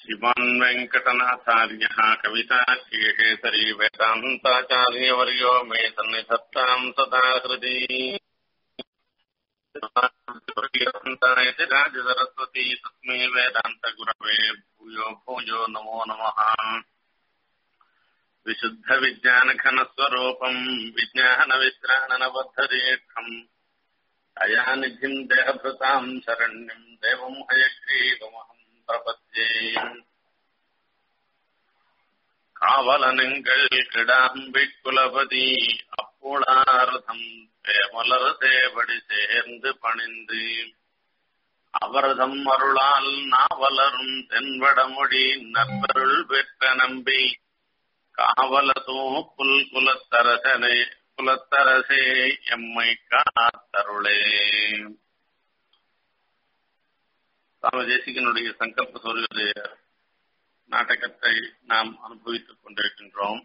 श्रीमान् वेङ्कटनाथार्यः कविताख्यकेसरी वेदान्ताचार्यवर्यो मे सन्निधत्ताम् सदा हृदि इति राजसरस्वती तस्मै वेदान्तगुरवे भूयो भूयो नमो नमः विशुद्धविज्ञानघनस्वरूपम् विज्ञानविश्राणनबद्धदीर्घम् अयानिधिम् देहभृताम् शरण्यम् देवम् हयग्रीवमहम् பிரபத்தே காவலனுங்கள் கிடாம்பி குலபதி அப்புளாரதம் மலர் சேவடி சேர்ந்து பணிந்து அவரதம் அருளால் நாவலரும் தென்வடமொழி நற்பருள் பெற்ற நம்பி காவலதோ புல் குலத்தரசனே குலத்தரசே எம்மை காத்தருளே சுவாமி தேசிகனுடைய சங்கல்ப சூரிய நாடகத்தை நாம் அனுபவித்துக் கொண்டிருக்கின்றோம்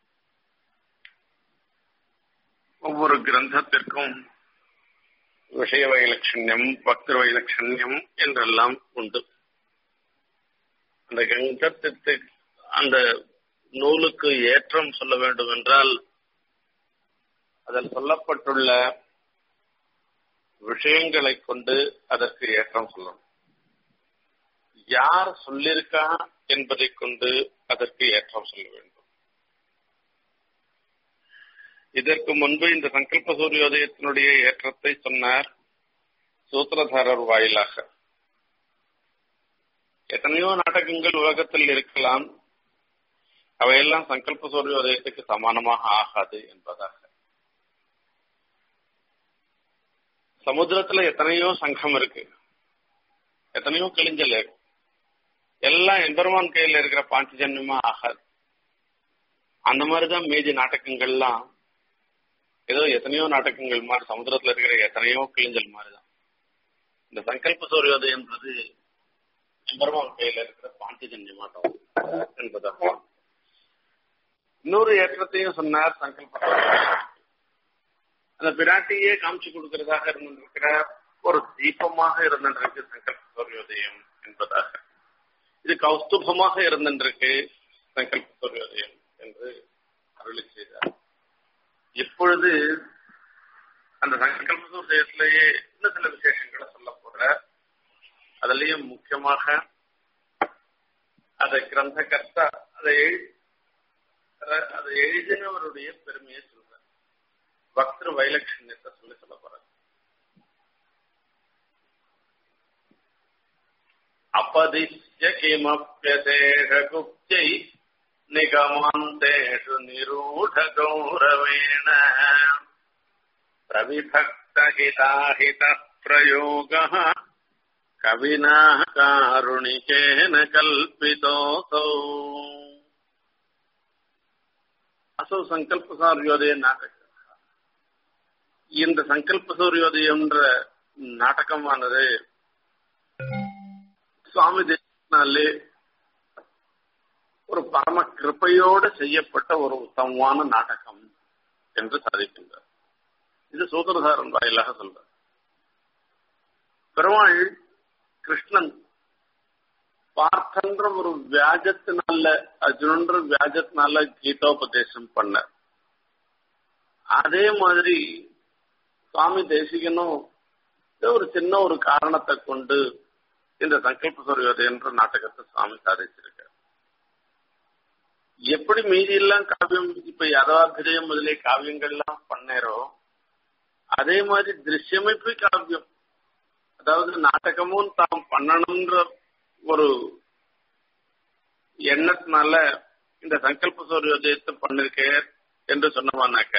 ஒவ்வொரு கிரந்தத்திற்கும் விஷய வைலட்சண்யம் பக்திர வைலட்சண்யம் என்றெல்லாம் உண்டு அந்த கிரந்தத்திற்கு அந்த நூலுக்கு ஏற்றம் சொல்ல வேண்டும் என்றால் அதில் சொல்லப்பட்டுள்ள விஷயங்களை கொண்டு அதற்கு ஏற்றம் சொல்லணும் யார் சொல்லியிருக்கா என்பதை கொண்டு அதற்கு ஏற்றம் சொல்ல வேண்டும் இதற்கு முன்பு இந்த சங்கல்ப சூரியோதயத்தினுடைய ஏற்றத்தை சொன்னார் சூத்திரதாரர் வாயிலாக எத்தனையோ நாடகங்கள் உலகத்தில் இருக்கலாம் அவையெல்லாம் சங்கல்ப சூரியோதயத்துக்கு சமானமாக ஆகாது என்பதாக சமுத்திரத்துல எத்தனையோ சங்கம் இருக்கு எத்தனையோ கிழிஞ்சல் இருக்கு எல்லாம் எம்பெருமான் கையில இருக்கிற பாஞ்சஜன்யமா ஆகாது அந்த மாதிரிதான் மீதி நாடகங்கள்லாம் ஏதோ எத்தனையோ நாடகங்கள் மாதிரி சமுதிரத்துல இருக்கிற எத்தனையோ கிழிஞ்சல் மாதிரிதான் இந்த சங்கல்ப சூரியோதயன்றது எம்பெருமான் கையில இருக்கிற பாஞ்சஜன்யமாட்டம் என்பதாக இன்னொரு ஏற்றத்தையும் சொன்னார் சங்கல்ப அந்த பிராட்டியே காமிச்சு கொடுக்கிறதாக இருந்திருக்கிற ஒரு தீபமாக இருந்திருக்கு சங்கல்ப சூரியோதயம் என்பதாக இது கௌஸ்துபமாக இருந்திருக்கு சங்கல்ப சூரியோதயம் என்று அருளி செய்தார் இப்பொழுது அந்த சங்கல்ப சூரியோதயத்திலேயே இன்னும் சில விசேஷங்களை சொல்ல போற அதுலயும் முக்கியமாக அதை கிரந்த கர்த்தா அதை அதை எழுதினவருடைய பெருமையை சொல்ற பக்தர் வைலட்சண்யத்தை சொல்லி சொல்ல போறார் अपदिश्य किमप्यशेषगुप्त्यै निगमान्तेषु निरूढगौरवेण प्रविभक्तहिताहितः प्रयोगः कविना कारुणिकेन कल्पितोऽसौ असौ சங்கல்ப சூரியோதய நாடகம் இந்த சங்கல்ப சூரியோதயம்ன்ற நாடகமானது சுவாமி தேவனாலே ஒரு பரம கிருப்பையோடு செய்யப்பட்ட ஒரு உத்தமமான நாடகம் என்று சாதிக்கின்றார் இது சூத்திரதாரன் வாயிலாக சொல்றார் பெருமாள் கிருஷ்ணன் பார்த்தன்ற ஒரு வியாஜத்தினால அர்ஜுனன்ற வியாஜத்தினால கீதோபதேசம் பண்ணார் அதே மாதிரி சுவாமி தேசிகனும் ஒரு சின்ன ஒரு காரணத்தை கொண்டு இந்த சங்கல்ப சூரியோதய என்ற நாடகத்தை சுவாமி சாதிச்சிருக்கார் எப்படி மீதி எல்லாம் காவியம் இப்ப யதார்த்தயம் முதலே காவியங்கள்லாம் பண்ணேரோ அதே மாதிரி திருஷ்யமைப்பு காவியம் அதாவது நாடகமும் தாம் பண்ணணும்ன்ற ஒரு எண்ணத்தினால இந்த சங்கல்ப சூரியோதயத்தை பண்ணிருக்க என்று சொன்னவானாக்க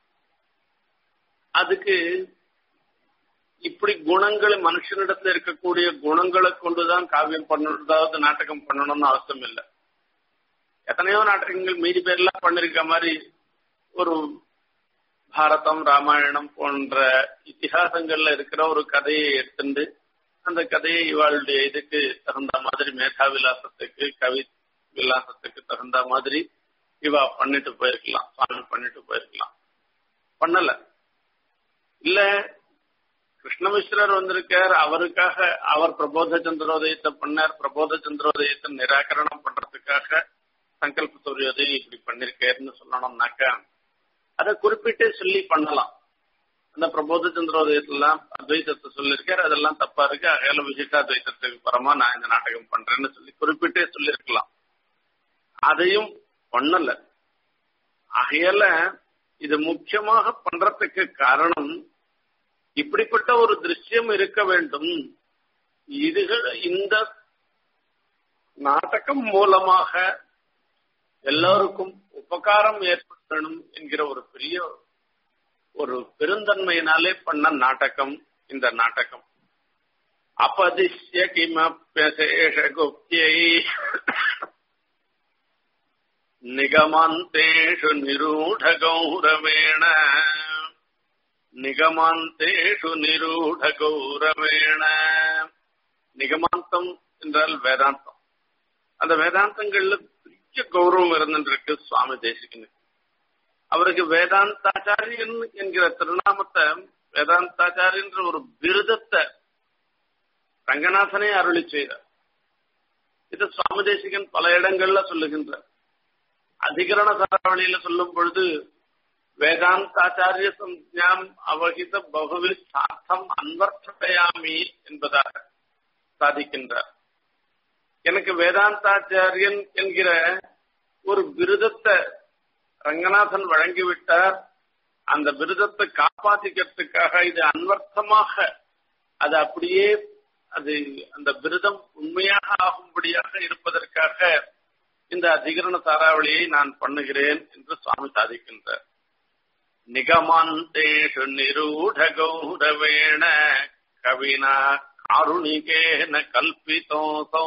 அதுக்கு இப்படி குணங்கள் மனுஷனிடத்துல இருக்கக்கூடிய குணங்களை கொண்டுதான் காவியம் பண்ணணும் அதாவது நாடகம் பண்ணணும்னு அவசியம் இல்லை எத்தனையோ நாடகங்கள் மீதி பேர்லாம் பண்ணிருக்க மாதிரி ஒரு பாரதம் ராமாயணம் போன்ற இத்திஹாசங்கள்ல இருக்கிற ஒரு கதையை எடுத்துட்டு அந்த கதையை இவாளுடைய இதுக்கு தகுந்த மாதிரி மேதா விலாசத்துக்கு கவி விலாசத்துக்கு தகுந்த மாதிரி இவா பண்ணிட்டு போயிருக்கலாம் சுவாமி பண்ணிட்டு போயிருக்கலாம் பண்ணல இல்ல கிருஷ்ணமிஸ்ரர் வந்திருக்கார் அவருக்காக அவர் பிரபோத சந்திரோதயத்தை பண்ணார் பிரபோத சந்திரோதயத்தை நிராகரணம் பண்றதுக்காக சங்கல்ப சூரியோதயம் இப்படி பண்ணிருக்காருன்னு சொல்லணும்னாக்கா அதை குறிப்பிட்டே சொல்லி பண்ணலாம் அந்த பிரபோத சந்திரோதயத்திலாம் அத்வைதத்தை சொல்லியிருக்காரு அதெல்லாம் தப்பா இருக்கு அகையில விசிஷ்டாத்வைத்தத்துக்கு பரமா நான் இந்த நாடகம் பண்றேன்னு சொல்லி குறிப்பிட்டே சொல்லியிருக்கலாம் அதையும் பண்ணல ஆகையால இது முக்கியமாக பண்றதுக்கு காரணம் இப்படிப்பட்ட ஒரு திருஷ்யம் இருக்க வேண்டும் இதுகள் இந்த நாடகம் மூலமாக எல்லோருக்கும் உபகாரம் ஏற்படணும் என்கிற ஒரு பெரிய ஒரு பெருந்தன்மையினாலே பண்ண நாடகம் இந்த நாடகம் அபதிஷ்ய கிமப்பேஷ குப்தியை நிகமாந்தேஷு நிரூட கௌரவேண நிகமாந்தேஷு நிரூட கௌரவேண நிகமாந்தம் என்றால் வேதாந்தம் அந்த வேதாந்தங்கள்ல பெரிய கௌரவம் இருந்துருக்கு சுவாமி தேசிகனுக்கு அவருக்கு வேதாந்தாச்சாரியன் என்கிற திருநாமத்தை வேதாந்தாச்சாரியன்ற ஒரு விருதத்தை ரங்கநாதனே அருளி செய்தார் இது சுவாமி தேசிகன் பல இடங்கள்ல சொல்லுகின்றார் அதிகரண சாராவளியில சொல்லும் பொழுது வேதாந்தாச்சாரிய சஞ்ஞாம் அவகித பகுவில் சார்த்தம் அன்வர்த்தயாமி என்பதாக சாதிக்கின்றார் எனக்கு வேதாந்தாச்சாரியன் என்கிற ஒரு விருதத்தை ரங்கநாதன் வழங்கிவிட்டார் அந்த விருதத்தை காப்பாத்திக்கிறதுக்காக இது அன்வர்த்தமாக அது அப்படியே அது அந்த விருதம் உண்மையாக ஆகும்படியாக இருப்பதற்காக இந்த அதிகரண தாராவளியை நான் பண்ணுகிறேன் என்று சுவாமி சாதிக்கின்றார் நிகமாந்தேஷு நிரூட கௌரவேண கவினா காருணிகேன கல்பிதோசௌ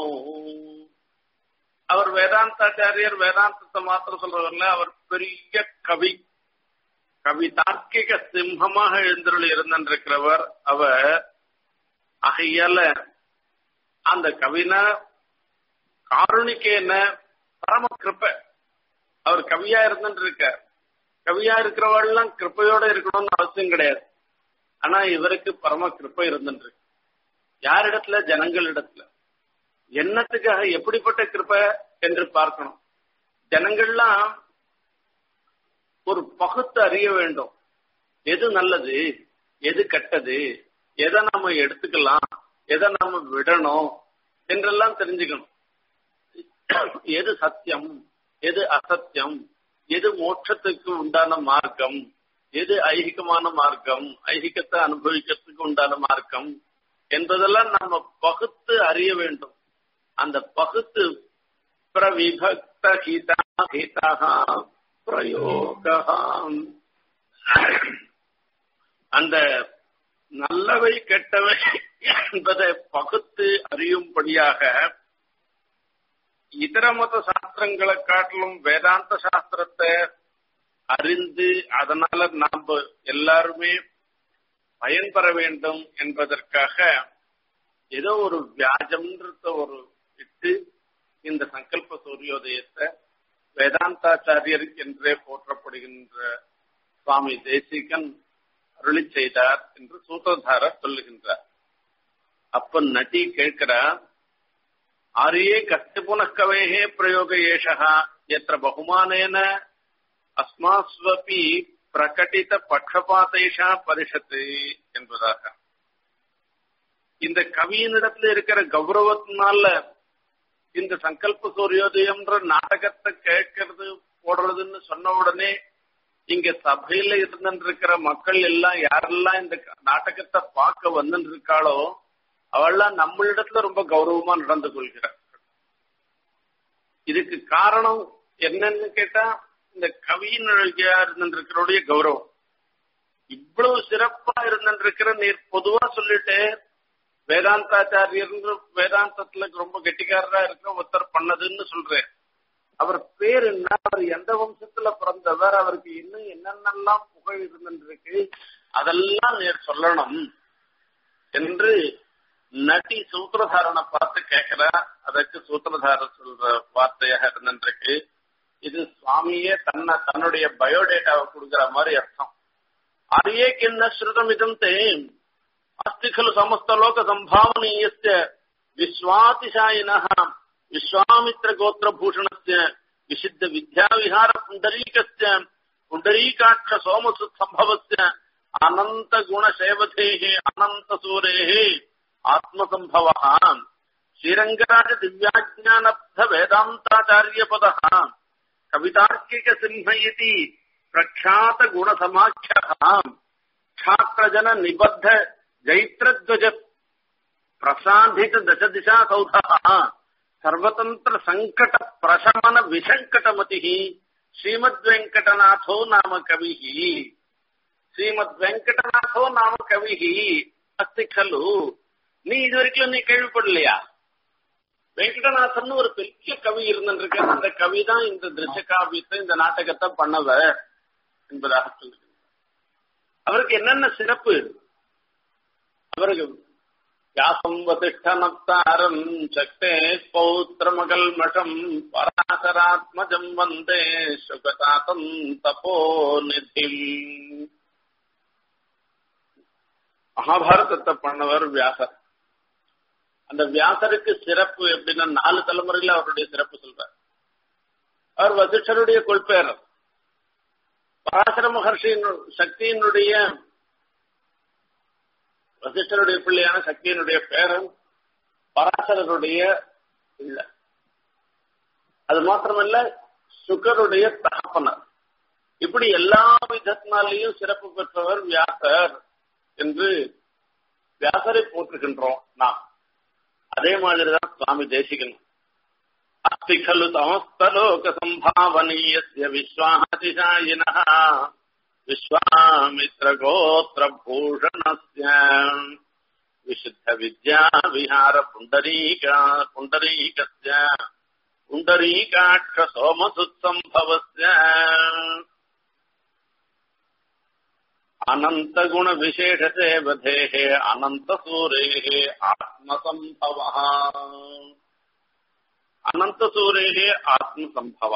அவர் வேதாந்தாச்சாரியர் வேதாந்தத்தை மாத்திரம் சொல்றவர்ல அவர் பெரிய கவி கவி தார்க்கிக சிம்மமாக எழுந்தருள் இருந்திருக்கிறவர் அவர் ஆகையால அந்த கவினா காருணிக்கேன பரம கிருப்ப அவர் கவியா இருந்துட்டு இருக்கார் கவியா இருக்கிறவாள்லாம் கிருப்பையோட இருக்கணும்னு அவசியம் கிடையாது ஆனா இவருக்கு பரம கிருப்பை இருந்துட்டு இருக்கு யாரிடத்துல ஜனங்களிடத்துல என்னத்துக்காக எப்படிப்பட்ட கிருப்ப என்று பார்க்கணும் ஜனங்கள்லாம் ஒரு பகுத்து அறிய வேண்டும் எது நல்லது எது கெட்டது எதை நாம எடுத்துக்கலாம் எதை நாம விடணும் என்றெல்லாம் தெரிஞ்சுக்கணும் எது சத்தியம் எது அசத்தியம் எது மோட்சத்துக்கு உண்டான மார்க்கம் எது ஐகிகமான மார்க்கம் ஐகிகத்தை அனுபவிக்கிறதுக்கு உண்டான மார்க்கம் என்பதெல்லாம் நம்ம பகுத்து அறிய வேண்டும் அந்த பகுத்து பிரவிபக்த ஹிதா ஹிதா பிரயோக அந்த நல்லவை கெட்டவை என்பதை பகுத்து அறியும்படியாக இதர மத சாஸ்திரங்களை காட்டிலும் வேதாந்த சாஸ்திரத்தை அறிந்து அதனால நாம் எல்லாருமே பயன்பெற வேண்டும் என்பதற்காக ஏதோ ஒரு வியாஜம்ன்றத ஒரு இட்டு இந்த சங்கல்ப சூரியோதயத்தை வேதாந்தாச்சாரியர் என்றே போற்றப்படுகின்ற சுவாமி தேசிகன் அருளி செய்தார் என்று சூத்திரதாரர் சொல்லுகின்றார் அப்ப நட்டி கேட்கிறார் ஆரியே கஸ்ய புனக்கவேகே பிரயோக ஏஷா எத்திர பகுமானேன அஸ்மாஸ்வபி பிரகட்டித பட்சபாத்தேஷா பரிஷத்து என்பதாக இந்த கவியினிடத்துல இருக்கிற கௌரவத்தினால இந்த சங்கல்ப சூரியோதயம்ன்ற நாடகத்தை கேட்கறது போடுறதுன்னு சொன்ன உடனே இங்க சபையில இருந்துட்டு இருக்கிற மக்கள் எல்லாம் யாரெல்லாம் இந்த நாடகத்தை பார்க்க வந்துட்டு இருக்காளோ அவள்லாம் நம்மளிடத்துல ரொம்ப கௌரவமா நடந்து கொள்கிறார் இதுக்கு காரணம் என்னன்னு கேட்டா இந்த கவியின் இருந்திருக்கிறோடைய கௌரவம் இவ்வளவு சிறப்பா இருந்திருக்கிற நீர் பொதுவா சொல்லிட்டு வேதாந்தாச்சாரியர் வேதாந்தத்துல ரொம்ப கெட்டிக்காரரா இருக்கிற ஒருத்தர் பண்ணதுன்னு சொல்றேன் அவர் பேர் என்ன அவர் எந்த வம்சத்துல பிறந்தவர் அவருக்கு இன்னும் என்னென்னலாம் புகழ் இருந்திருக்கு அதெல்லாம் நேர் சொல்லணும் என்று நட்டி சூத்திரதாரனை பார்த்து கேட்கிறா அதற்கு சூத்திரதாரர் சொல்ற வார்த்தையாக இருந்திருக்கு இது சுவாமியே தன்னை தன்னுடைய பயோடேட்டாவை கொடுக்கிற மாதிரி அர்த்தம் ஆரியே கிண்ண ஸ்ருதம் இதம் தே अस्ति खलु समस्तलोकसम्भावनीयस्य विश्वातिशायिनः विश्वामित्रगोत्रभूषणस्य विशिद्धविद्याविहारपुण्डरीकस्य पुण्डरीकाक्षसोमसुत्सम्भवस्य अनन्तगुणशैवधेः अनन्तसूरेः आत्मसम्भवः श्रीरङ्गराजदिव्याज्ञानब्धवेदान्ताचार्यपदः कवितार्किकसिंह इति प्रख्यातगुणसमाख्यः छात्रजननिबद्ध जैत्रध्वज प्रसाधितदशदिशासौधः सर्वतन्त्रसङ्कटप्रशमनविसङ्कटमतिः श्रीमद्वेङ्कटनाथो नाम कविः ஸ்ரீமத் நாம கவிஹி அஸ்தி கல்லு நீ இது வரைக்கும் நீ கேள்விப்படலையா வெங்கடநாதன் ஒரு பெரிய கவி இருந்திருக்க அந்த கவி தான் இந்த திருச்ச காவியத்தை இந்த நாடகத்தை பண்ணவர் என்பதாக சொல்லுங்க அவருக்கு என்னென்ன சிறப்பு அவருக்கு வியாசம் வதிஷ்டனப்தாரம் சக்தே பௌத்திரமகல்மஷம் பராசராத்மஜம் வந்தே சுகதாத்தம் தபோ நிதிம் மகாபாரதத்தை பண்ணவர் வியாசர் அந்த வியாசருக்கு சிறப்பு எப்படின்னா நாலு தலைமுறையில அவருடைய சிறப்பு சொல்றார் அவர் வசிஷ்டருடைய கொள்பேரர் பராசர மகர்ஷியின் சக்தியினுடைய வசிஷ்டருடைய பிள்ளையான சக்தியினுடைய பேரன் பராசரருடைய பிள்ளை அது மாத்திரமல்ல சுகருடைய தகப்பனர் இப்படி எல்லா விதத்தினாலேயும் சிறப்பு பெற்றவர் வியாசர் என்று வியாசரை போற்றுகின்றோம் நாம் அதே மாதிரிதான் சுவாமி தேசிகன் அஸ்தி खलु समस्तलोक सम्भावनीयस्य विश्वातिशायिनः विश्वामित्रगोत्रभूषणस्य विशुद्धविद्याविहारपुण्डरीका पुण्डरीकस्य पुण्डरीकाक्षसोमसुत्सम्भवस्य अनन्तगुणविशेषसेवधेः अनन्तसूरेः आत्मसम्भवः அனந்தசூரேக ஆத்மசம்பவ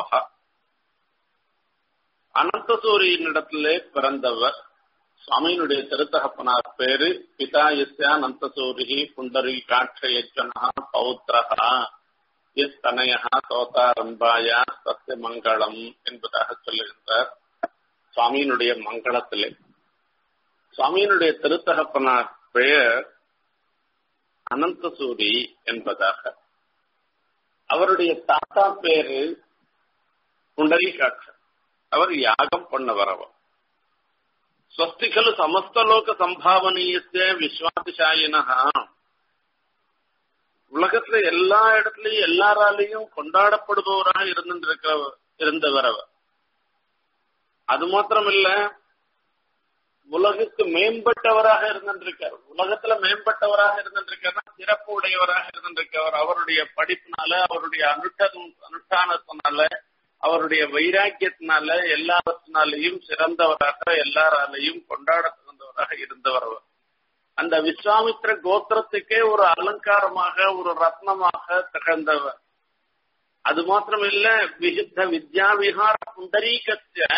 அனந்தசூரியினிடத்திலே பிறந்தவர் சுவாமியினுடைய திருத்தகப்பனார் பேரு பிதா எஸ்யா அனந்தசூரி புண்டரி காட்சயஜனா பௌத்திரா எஸ் தனயா சோதாரம்பாயா சத்திய மங்களம் என்பதாக சொல்லுகின்றார் சுவாமியினுடைய மங்களத்திலே சுவாமியினுடைய திருத்தகப்பனார் பெயர் அனந்தசூரி என்பதாக அவருடைய தாத்தா பேரு புண்டரீகாட்சர் அவர் யாகம் பண்ணவர் அவர் ஸ்வஸ்திகலு சமஸ்தலோக சம்பாவனீயத்த விஸ்வாதிசாயினா உலகத்துல எல்லா இடத்துலயும் எல்லாராலையும் கொண்டாடப்படுபவராக இருந்திருக்கிற இருந்தவர் அவர் அது மாத்திரமில்ல உலகுக்கு மேம்பட்டவராக இருந்திருக்கார் உலகத்துல மேம்பட்டவராக இருந்திருக்கார் சிறப்பு உடையவராக இருந்திருக்கவர் அவருடைய படிப்பினால அவருடைய அனுஷ்டம் அனுஷ்டானத்தினால அவருடைய வைராக்கியத்தினால எல்லாத்தினாலையும் சிறந்தவராக எல்லாராலையும் கொண்டாட சிறந்தவராக இருந்தவர் அவர் அந்த விஸ்வாமித்திர கோத்திரத்துக்கே ஒரு அலங்காரமாக ஒரு ரத்னமாக திகழ்ந்தவர் அது மாத்திரமில்ல விசித்த வித்யா விஹார புண்டரீகத்திய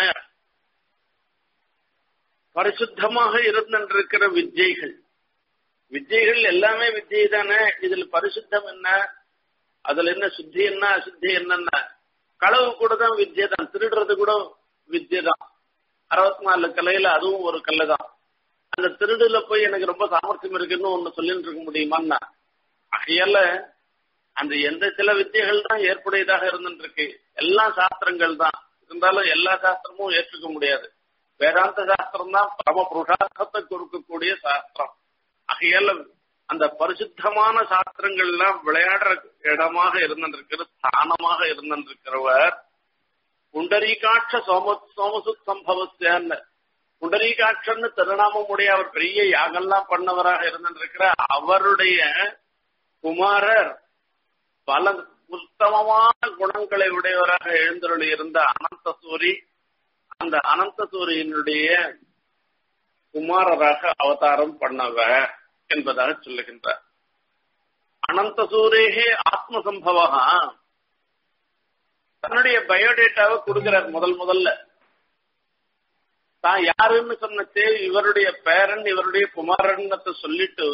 பரிசுத்தமாக இருந்திருக்கிற வித்யைகள் வித்யைகள் எல்லாமே வித்யை தானே இதுல பரிசுத்தம் என்ன அதுல என்ன சுத்தி என்ன அசுத்தி என்னென்ன களவு கூட தான் வித்யை தான் திருடுறது கூட வித்யை தான் அறுபத்தி நாலு கலையில அதுவும் ஒரு கல்லு தான் அந்த திருடுல போய் எனக்கு ரொம்ப சாமர்த்தியம் இருக்குன்னு ஒண்ணு சொல்லிட்டு இருக்க முடியுமான்னா ஆகையால அந்த எந்த சில வித்தியைகள் தான் ஏற்புடையதாக இருந்துருக்கு எல்லா சாஸ்திரங்கள் தான் இருந்தாலும் எல்லா சாஸ்திரமும் ஏற்றுக்க முடியாது வேதாந்த சாஸ்திரம் தான் பரம புருஷார்த்தத்தை கொடுக்கக்கூடிய சாஸ்திரம் ஆகையால அந்த பரிசுத்தமான சாஸ்திரங்கள் எல்லாம் விளையாடுற இடமாக இருந்திருக்கிற ஸ்தானமாக இருந்திருக்கிறவர் புண்டரீகாட்ச சோம சோமசுத் சம்பவஸ்யான்னு புண்டரீகாட்சன்னு திருநாமம் உடைய அவர் பெரிய யாகெல்லாம் பண்ணவராக இருந்திருக்கிற அவருடைய குமாரர் பல உத்தமமான குணங்களை உடையவராக எழுந்தருளி இருந்த அனந்தசூரி அந்த அனந்தசூரியினுடைய குமாரராக அவதாரம் பண்ணவர் என்பதாக சொல்லுகின்றார் அனந்தசூரேகே ஆத்மசம்பவா தன்னுடைய பயோடேட்டாவை கொடுக்கிறார் முதல் முதல்ல தான் யாருன்னு சொன்னச்சே இவருடைய பேரன் இவருடைய குமாரன்னத்தை சொல்லிட்டு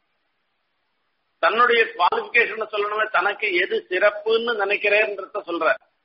தன்னுடைய குவாலிபிகேஷன் சொல்லணுமே தனக்கு எது சிறப்புன்னு நினைக்கிறேன்றத சொல்ற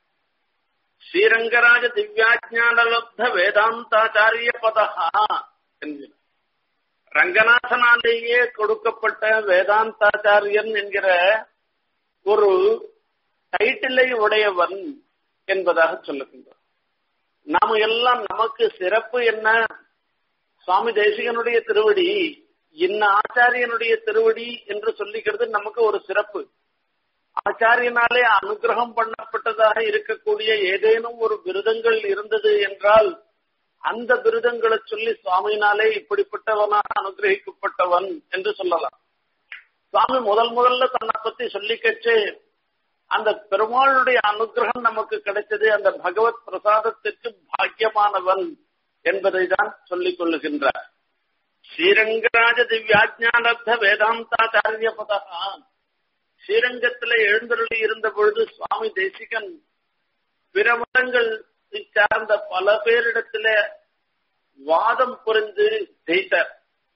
ஸ்ரீரங்கராஜ திவ்யாஜானலப்த வேதாந்தாச்சாரிய பதா என்கிற ரங்கநாதனாலேயே கொடுக்கப்பட்ட வேதாந்தாச்சாரியன் என்கிற ஒரு டைட்டிலை உடையவன் என்பதாக சொல்லுகின்றார் நாம எல்லாம் நமக்கு சிறப்பு என்ன சுவாமி தேசிகனுடைய திருவடி இன்ன ஆச்சாரியனுடைய திருவடி என்று சொல்லிக்கிறது நமக்கு ஒரு சிறப்பு ஆச்சாரியனாலே அனுகிரகம் பண்ணப்பட்டதாக இருக்கக்கூடிய ஏதேனும் ஒரு விருதங்கள் இருந்தது என்றால் அந்த விருதங்களை சொல்லி சுவாமியினாலே இப்படிப்பட்டவனாக அனுகிரகிக்கப்பட்டவன் என்று சொல்லலாம் சுவாமி முதல் முதல்ல தன்னை பத்தி சொல்லிக்கச்சு அந்த பெருமாளுடைய அனுகிரகம் நமக்கு கிடைச்சது அந்த பகவத் பிரசாதத்திற்கு பாக்கியமானவன் என்பதை தான் சொல்லிக் கொள்ளுகின்றார் ஸ்ரீரங்கராஜ திவ்யாஜானர்த்த வேதாந்தாச்சாரிய பதா ஸ்ரீரங்கத்தில எழுந்தருளி இருந்த பொழுது சுவாமி தேசிகன் பிற மதங்கள் சார்ந்த பல பேரிடத்துல வாதம் புரிந்து ஜெயித்தார்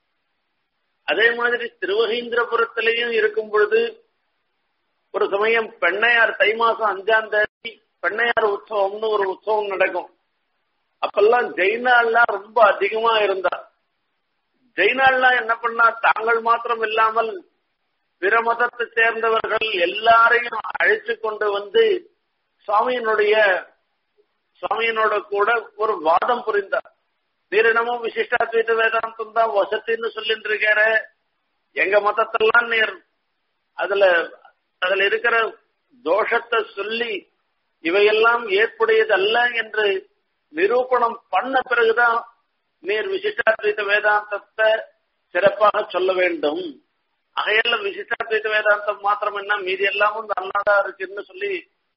அதே மாதிரி திருவகீந்திரபுரத்திலையும் இருக்கும் பொழுது ஒரு சமயம் பெண்ணையார் தை மாசம் அஞ்சாம் தேதி பெண்ணையார் உற்சவம்னு ஒரு உற்சவம் நடக்கும் அப்பெல்லாம் ஜெயினாள்லாம் ரொம்ப அதிகமா இருந்தா ஜெயினாள்லாம் என்ன பண்ணா தாங்கள் மாத்திரம் இல்லாமல் பிற மதத்தை சேர்ந்தவர்கள் எல்லாரையும் அழைச்சு கொண்டு வந்து சுவாமியினுடைய சுவாமியினோட கூட ஒரு வாதம் புரிந்தார் நீரிடமும் விசிஷ்டாத்வைத வேதாந்தம் தான் வசத்தின்னு சொல்லிட்டு இருக்கார எங்க மதத்தெல்லாம் நீர் அதுல அதுல இருக்கிற தோஷத்தை சொல்லி இவையெல்லாம் ஏற்புடையது அல்ல என்று நிரூபணம் பண்ண பிறகுதான் நீர் விசிஷ்டாத்வைத வேதாந்தத்தை சிறப்பாக சொல்ல வேண்டும் அகையல்ல விசிஷ்டாத்வைத வேதாந்தம் மாத்திரம் என்ன மீதி எல்லாமும் நல்லாதா இருக்குன்னு சொல்லி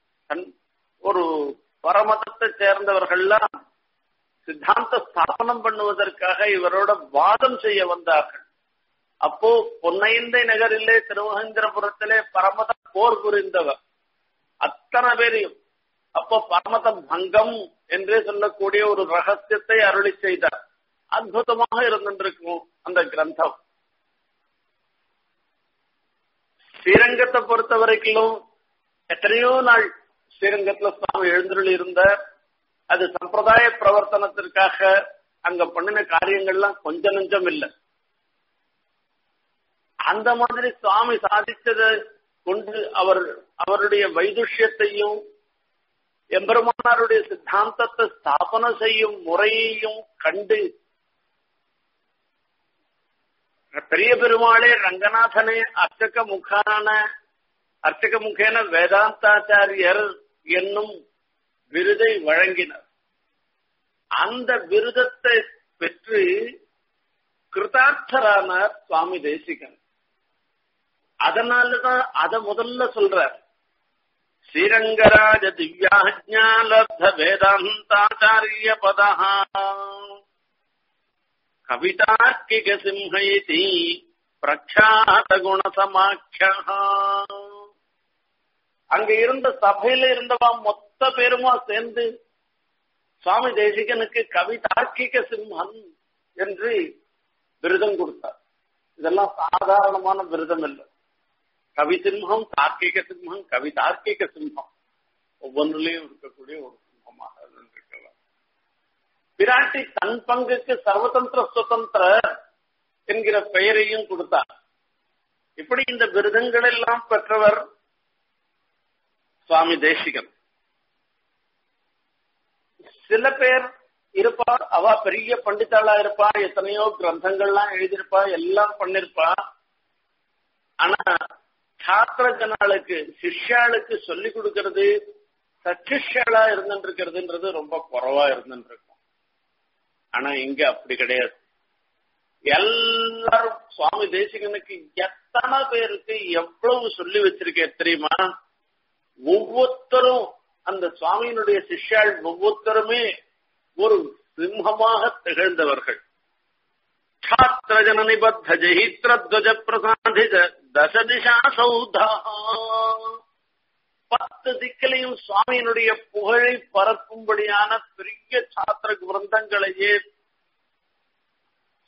ஒரு பரமதத்தை சேர்ந்தவர்கள்லாம் சித்தாந்த ஸ்தாபனம் பண்ணுவதற்காக இவரோட வாதம் செய்ய வந்தார்கள் அப்போ பொன்னையந்தை நகரிலே திருமகேந்திரபுரத்திலே பரமத போர் புரிந்தவர் அத்தனை பேரையும் அப்போ பரமத பங்கம் என்றே சொல்லக்கூடிய ஒரு ரகசியத்தை அருளி செய்தார் அற்புதமாக இருந்திருக்கும் அந்த கிரந்தம் ஸ்ரீரங்கத்தை பொறுத்த வரைக்கும் எத்தனையோ நாள் ஸ்ரீரங்கத்துல சுவாமி எழுந்தருள் இருந்தார் அது சம்பிரதாய பிரவர்த்தனத்திற்காக அங்க பண்ணின காரியங்கள்லாம் கொஞ்ச நெஞ்சம் இல்லை அந்த மாதிரி சுவாமி சாதித்ததை கொண்டு அவர் அவருடைய வைதுஷ்யத்தையும் எம்பெருமானாருடைய சித்தாந்தத்தை ஸ்தாபனம் செய்யும் முறையையும் கண்டு பெரிய பெருமாளே ரங்கநாதனே அர்ச்சக முகான அர்ச்சக முகேன வேதாந்தாச்சாரியர் என்னும் விருதை வழங்கினர் அந்த விருதத்தை பெற்று கிருதார்த்தரானார் சுவாமி தேசிகன் அதனாலதான் அத முதல்ல சொல்றார் ஸ்ரீரங்கராஜ திவ்யாஜாலப்த வேதாந்தாச்சாரிய பதா கவிதார்க்கிக சிம்ஹைதி பிரக்ஷாத குணசமாட்சா அங்க இருந்த சபையில இருந்தவா மொத்த பேருமா சேர்ந்து சுவாமி தேசிகனுக்கு கவிதார்க்கிக சிம்மன் என்று விருதம் கொடுத்தார் இதெல்லாம் சாதாரணமான விருதம் இல்லை கவி சிம்மம் தார்க்கிக சிம்மம் கவி தார்க்கிக சிம்மம் ஒவ்வொன்றிலையும் இருக்கக்கூடிய ஒரு சிம்மமாக இருக்கலாம் பிராட்டி தன் பங்குக்கு சர்வதந்திர சுதந்திர என்கிற பெயரையும் கொடுத்தார் இப்படி இந்த விருதங்கள் எல்லாம் பெற்றவர் சுவாமி தேசிகன் சில பேர் இருப்பா அவ பெரிய பண்டிதாளா இருப்பா எத்தனையோ கிரந்தங்கள்லாம் எழுதியிருப்பா எல்லாம் பண்ணிருப்பா ஆனா சாத்திர ஜனாளுக்கு சிஷ்யாளுக்கு சொல்லி கொடுக்கறது சச்சிஷ்யாளா இருந்துட்டு இருக்கிறதுன்றது ரொம்ப குறவா இருந்துட்டு இருக்கும் ஆனா இங்க அப்படி கிடையாது எல்லாரும் சுவாமி தேசிகனுக்கு எத்தனை பேருக்கு எவ்வளவு சொல்லி வச்சிருக்கேன் தெரியுமா ஒவ்வொருத்தரும் அந்த சுவாமியினுடைய சிஷ்யாள் ஒவ்வொருத்தருமே ஒரு சிம்மமாக திகழ்ந்தவர்கள் ಛಾತ್ರ ಜನ ನಿಬದ್ಧ ಜಹಿತ್ರ ಧ್ವಜ ಪ್ರಸಾದಿತ தச திசா சௌதா பத்து திக்கிலையும் சுவாமியினுடைய புகழை பரப்பும்படியான பெரிய சாத்திர கிரந்தங்களையே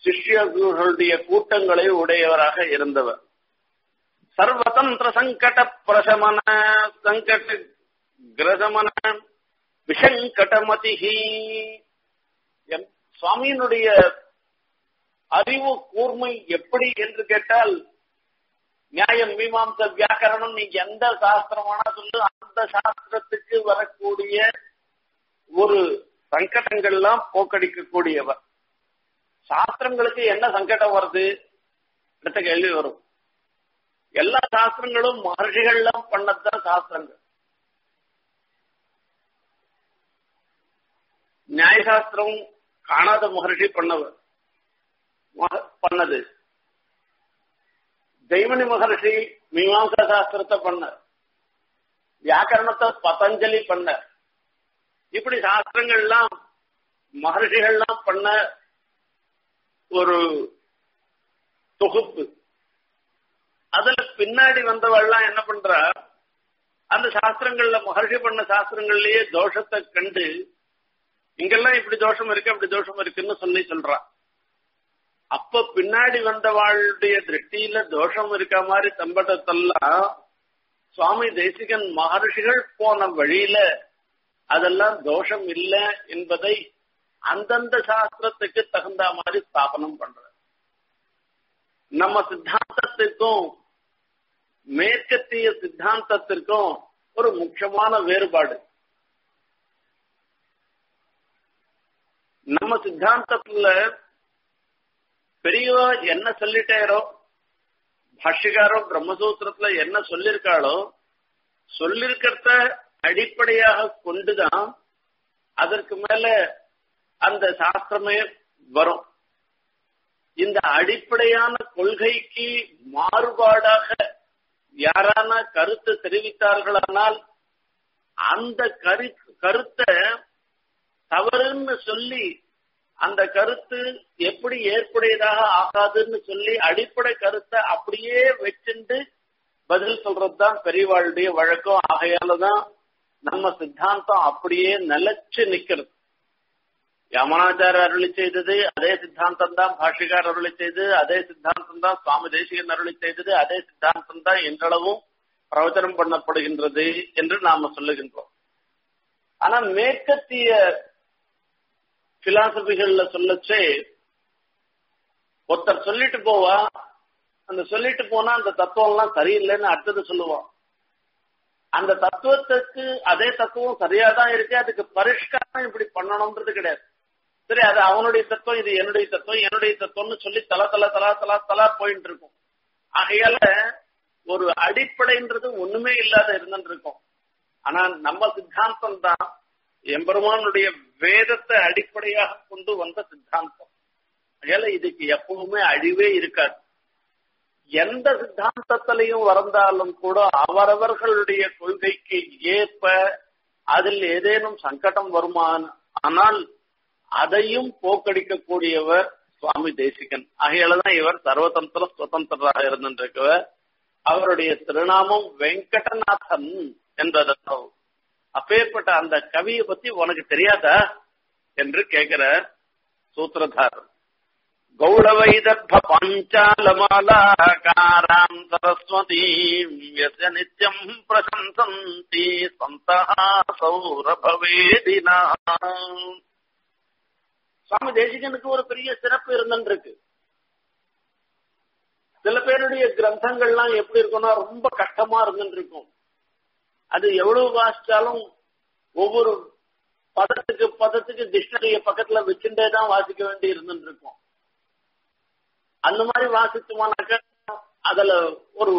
சிஷ்யர்களுடைய கூட்டங்களை உடையவராக இருந்தவர் சர்வதந்திர சங்கட பிரசமன சங்கட கிரசமன விஷங்கடமதிஹி எம் சுவாமியினுடைய அறிவு கூர்மை எப்படி என்று கேட்டால் நியாயம் மீமாம்ச வியாக்கரணம் நீ எந்த சாஸ்திரமானா சொல்லு அந்த சாஸ்திரத்துக்கு வரக்கூடிய ஒரு சங்கடங்கள்லாம் போக்கடிக்கக்கூடியவர் சாஸ்திரங்களுக்கு என்ன சங்கடம் வருது அடுத்த கேள்வி வரும் எல்லா சாஸ்திரங்களும் மகர்ஷிகள்லாம் பண்ணதுதான் சாஸ்திரங்கள் நியாயசாஸ்திரம் காணாத மகர்ஷி பண்ணவர் பண்ணது தெய்வனி மகர்ஷி மீமாம்சா சாஸ்திரத்தை பண்ணார் வியாக்கரணத்தை பதஞ்சலி பண்ணார் இப்படி சாஸ்திரங்கள்லாம் மகர்ஷிகள்லாம் பண்ண ஒரு தொகுப்பு அதுல பின்னாடி வந்தவள்லாம் என்ன பண்றா அந்த சாஸ்திரங்கள்ல மகர்ஷி பண்ண சாஸ்திரங்கள்லயே தோஷத்தை கண்டு இங்கெல்லாம் இப்படி தோஷம் இருக்கு அப்படி தோஷம் இருக்குன்னு சொல்லி சொல்றா அப்ப பின்னாடி வந்தவாளுடைய திருஷ்டியில தோஷம் இருக்க மாதிரி தம்பட்டத்தெல்லாம் சுவாமி தேசிகன் மகர்ஷிகள் போன வழியில அதெல்லாம் தோஷம் இல்லை என்பதை அந்தந்த சாஸ்திரத்துக்கு தகுந்த மாதிரி ஸ்தாபனம் பண்ற நம்ம சித்தாந்தத்திற்கும் மேற்கத்திய சித்தாந்தத்திற்கும் ஒரு முக்கியமான வேறுபாடு நம்ம சித்தாந்தத்துல பெரியவா என்ன சொல்லிட்டாரோ பாஷ்யகாரோ பிரம்மசூத்திரத்துல என்ன சொல்லிருக்காளோ சொல்லிருக்கிறத அடிப்படையாக கொண்டுதான் அதற்கு மேல அந்த சாஸ்திரமே வரும் இந்த அடிப்படையான கொள்கைக்கு மாறுபாடாக யாரான கருத்து தெரிவித்தார்களானால் அந்த கரு கருத்தை தவறுன்னு சொல்லி அந்த கருத்து எப்படி ஏற்புடையதாக ஆகாதுன்னு சொல்லி அடிப்படை கருத்தை அப்படியே வச்சுண்டு பதில் சொல்றதுதான் பெரியவாளுடைய வழக்கம் ஆகையாலதான் நம்ம சித்தாந்தம் அப்படியே நிலைச்சு நிக்கிறது யமனாச்சார அருளி செய்தது அதே சித்தாந்தம் தான் பாஷிகார் அருளி செய்தது அதே சித்தாந்தம் தான் சுவாமி தேசிகன் அருளி செய்தது அதே சித்தாந்தம் தான் என்றளவும் பிரவச்சனம் பண்ணப்படுகின்றது என்று நாம சொல்லுகின்றோம் ஆனா மேற்கத்திய பிலாசபிகள்ல சொல்லச்சே ஒருத்தர் சொல்லிட்டு போவா அந்த சொல்லிட்டு போனா அந்த தத்துவம் எல்லாம் சரியில்லைன்னு அடுத்தது சொல்லுவான் அந்த தத்துவத்துக்கு அதே தத்துவம் சரியா தான் இருக்கு அதுக்கு பரிஷ்காரம் இப்படி பண்ணணும்ன்றது கிடையாது சரி அது அவனுடைய தத்துவம் இது என்னுடைய தத்துவம் என்னுடைய தத்துவம்னு சொல்லி தலா தலா தலா தலா தலா போயிட்டு இருக்கும் ஆகையால ஒரு அடிப்படைன்றது ஒண்ணுமே இல்லாத இருந்துட்டு இருக்கும் ஆனா நம்ம சித்தாந்தம் தான் எம்பெருமானுடைய வேதத்தை அடிப்படையாக கொண்டு வந்த சித்தாந்தம் ஆகையால இதுக்கு எப்பவுமே அழிவே இருக்காது எந்த சித்தாந்தத்திலையும் வந்தாலும் கூட அவரவர்களுடைய கொள்கைக்கு ஏற்ப அதில் ஏதேனும் சங்கடம் வருமான் ஆனால் அதையும் போக்கடிக்கக்கூடியவர் சுவாமி தேசிகன் ஆகையாலதான் இவர் சர்வதந்திர சுதந்திரராக இருந்திருக்கவர் அவருடைய திருநாமம் வெங்கடநாதன் என்பதோ அப்பேற்பட்ட அந்த கவியை பத்தி உனக்கு தெரியாதா என்று கேட்கிற சூத்திரதாரர் கௌடவைதர்ப பஞ்சாலமாலாகாராம் சரஸ்வதீம் யஸ்ய நித்யம் பிரசம்சந்தி சந்தா சௌரபவேதினா சுவாமி தேசிகனுக்கு ஒரு பெரிய சிறப்பு இருந்துருக்கு சில பேருடைய கிரந்தங்கள்லாம் எப்படி இருக்கும்னா ரொம்ப கஷ்டமா இருந்துருக்கும் அது எவ்வளவு வாசிச்சாலும் ஒவ்வொரு பதத்துக்கு பதத்துக்கு டிக்ஷனரிய பக்கத்துல வச்சுட்டே தான் வாசிக்க வேண்டி இருந்துருக்கும் அந்த மாதிரி வாசிச்சோமானாக்க அதுல ஒரு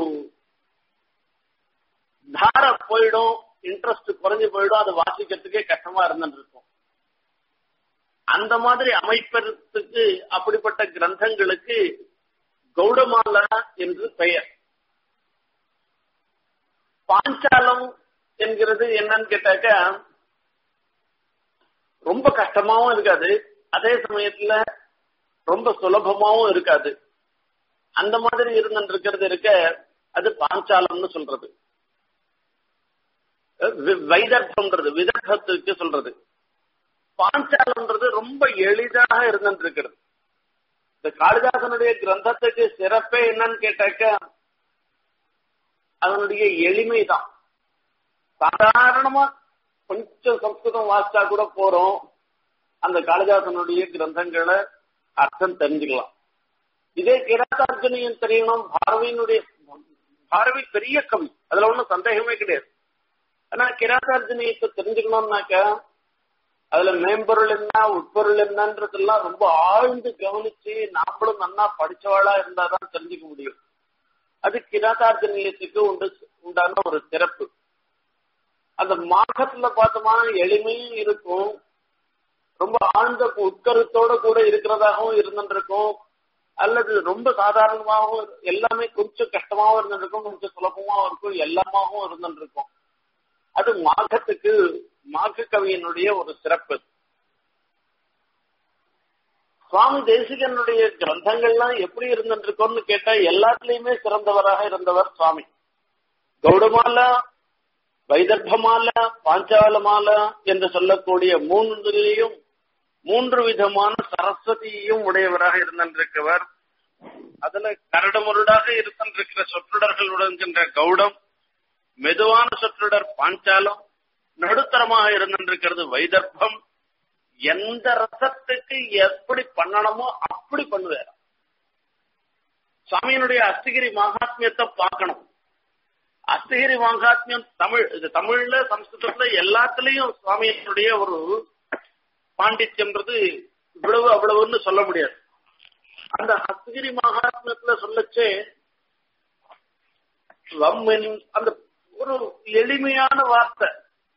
தார போயிடும் இன்ட்ரெஸ்ட் குறைஞ்சு போயிடும் அதை வாசிக்கிறதுக்கே கஷ்டமா இருந்துருக்கும் அந்த மாதிரி அமைப்பதற்கு அப்படிப்பட்ட கிரந்தங்களுக்கு கௌடமாலா என்று பெயர் பாஞ்சாலம் என்கிறது என்னன்னு கேட்டாக்க ரொம்ப கஷ்டமாவும் இருக்காது அதே சமயத்துல ரொம்ப சுலபமாவும் இருக்காது அந்த மாதிரி இருந்துட்டு இருக்க அது பாஞ்சாலம்னு சொல்றது வைதர்த்தம்ன்றது விதர்த்தத்துக்கு சொல்றது பாஞ்சாலம்ன்றது ரொம்ப எளிதாக இருந்துட்டு இருக்கிறது இந்த காளிதாசனுடைய கிரந்தத்துக்கு சிறப்பே என்னன்னு கேட்டாக்க அதனுடைய எளிமைதான் சாதாரணமா கொஞ்சம் சம்ஸ்கிருதம் வாசிச்சா கூட போறோம் அந்த காளிதாசனுடைய கிரந்தங்களை அர்த்தம் தெரிஞ்சுக்கலாம் இதே கிராத்தார்ஜுனியம் தெரியணும் பாரதியினுடைய பாரதி பெரிய கவி அதுல ஒன்றும் சந்தேகமே கிடையாது ஆனா கிராத்தார்ஜுனியத்தை தெரிஞ்சுக்கணும்னாக்க அதுல மேம்பொருள் என்ன உட்பொருள் என்னன்றதெல்லாம் ரொம்ப ஆழ்ந்து கவனிச்சு நாமளும் நன்னா படிச்சவாளா இருந்தாதான் தெரிஞ்சுக்க முடியும் அது கிராத்தார்ஜுனியத்துக்கு உண்டு உண்டான ஒரு சிறப்பு அந்த மாகத்துல பார்த்தோமா எளிமையும் இருக்கும் ரொம்ப ஆழ்ந்த உட்கருத்தோட கூட இருக்கிறதாகவும் இருந்துருக்கும் அல்லது ரொம்ப சாதாரணமாகவும் எல்லாமே கொஞ்சம் கஷ்டமாவும் இருந்துருக்கும் கொஞ்சம் சுலபமாவும் இருக்கும் எல்லாமாவும் இருந்துருக்கும் அது மாகத்துக்கு மாக கவியனுடைய ஒரு சிறப்பு சுவாமி தேசிகனுடைய கிரந்தங்கள்லாம் எப்படி இருந்துருக்கோம்னு கேட்டா எல்லாத்துலயுமே சிறந்தவராக இருந்தவர் சுவாமி கௌடமாலா வைதர்பமாலா பாஞ்சாலமாலா என்று சொல்லக்கூடிய மூன்றிலையும் மூன்று விதமான சரஸ்வதியையும் உடையவராக இருந்திருக்கிறவர் அதுல கரடுமுரடாக இருந்திருக்கிற சொற்றொடர்களுடன் என்கின்ற கௌடம் மெதுவான சொற்றொடர் பாஞ்சாலம் நடுத்தரமாக இருந்திருக்கிறது வைதர்ப்பம் எந்த ரசத்துக்கு எப்படி பண்ணணுமோ அப்படி பண்ணுவார் சுவாமியினுடைய அஸ்திகிரி மகாத்மியத்தை பார்க்கணும் அஸ்திகிரி மகாத்மியம் தமிழ் இது தமிழ்ல சம்ஸ்கிருதத்துல எல்லாத்துலயும் சுவாமியினுடைய ஒரு பாண்டித்யம்ன்றது இவ்வளவு அவ்வளவுன்னு சொல்ல முடியாது அந்த அஸ்திகிரி மகாத்மியத்துல சொல்லச்சே அந்த ஒரு எளிமையான வார்த்தை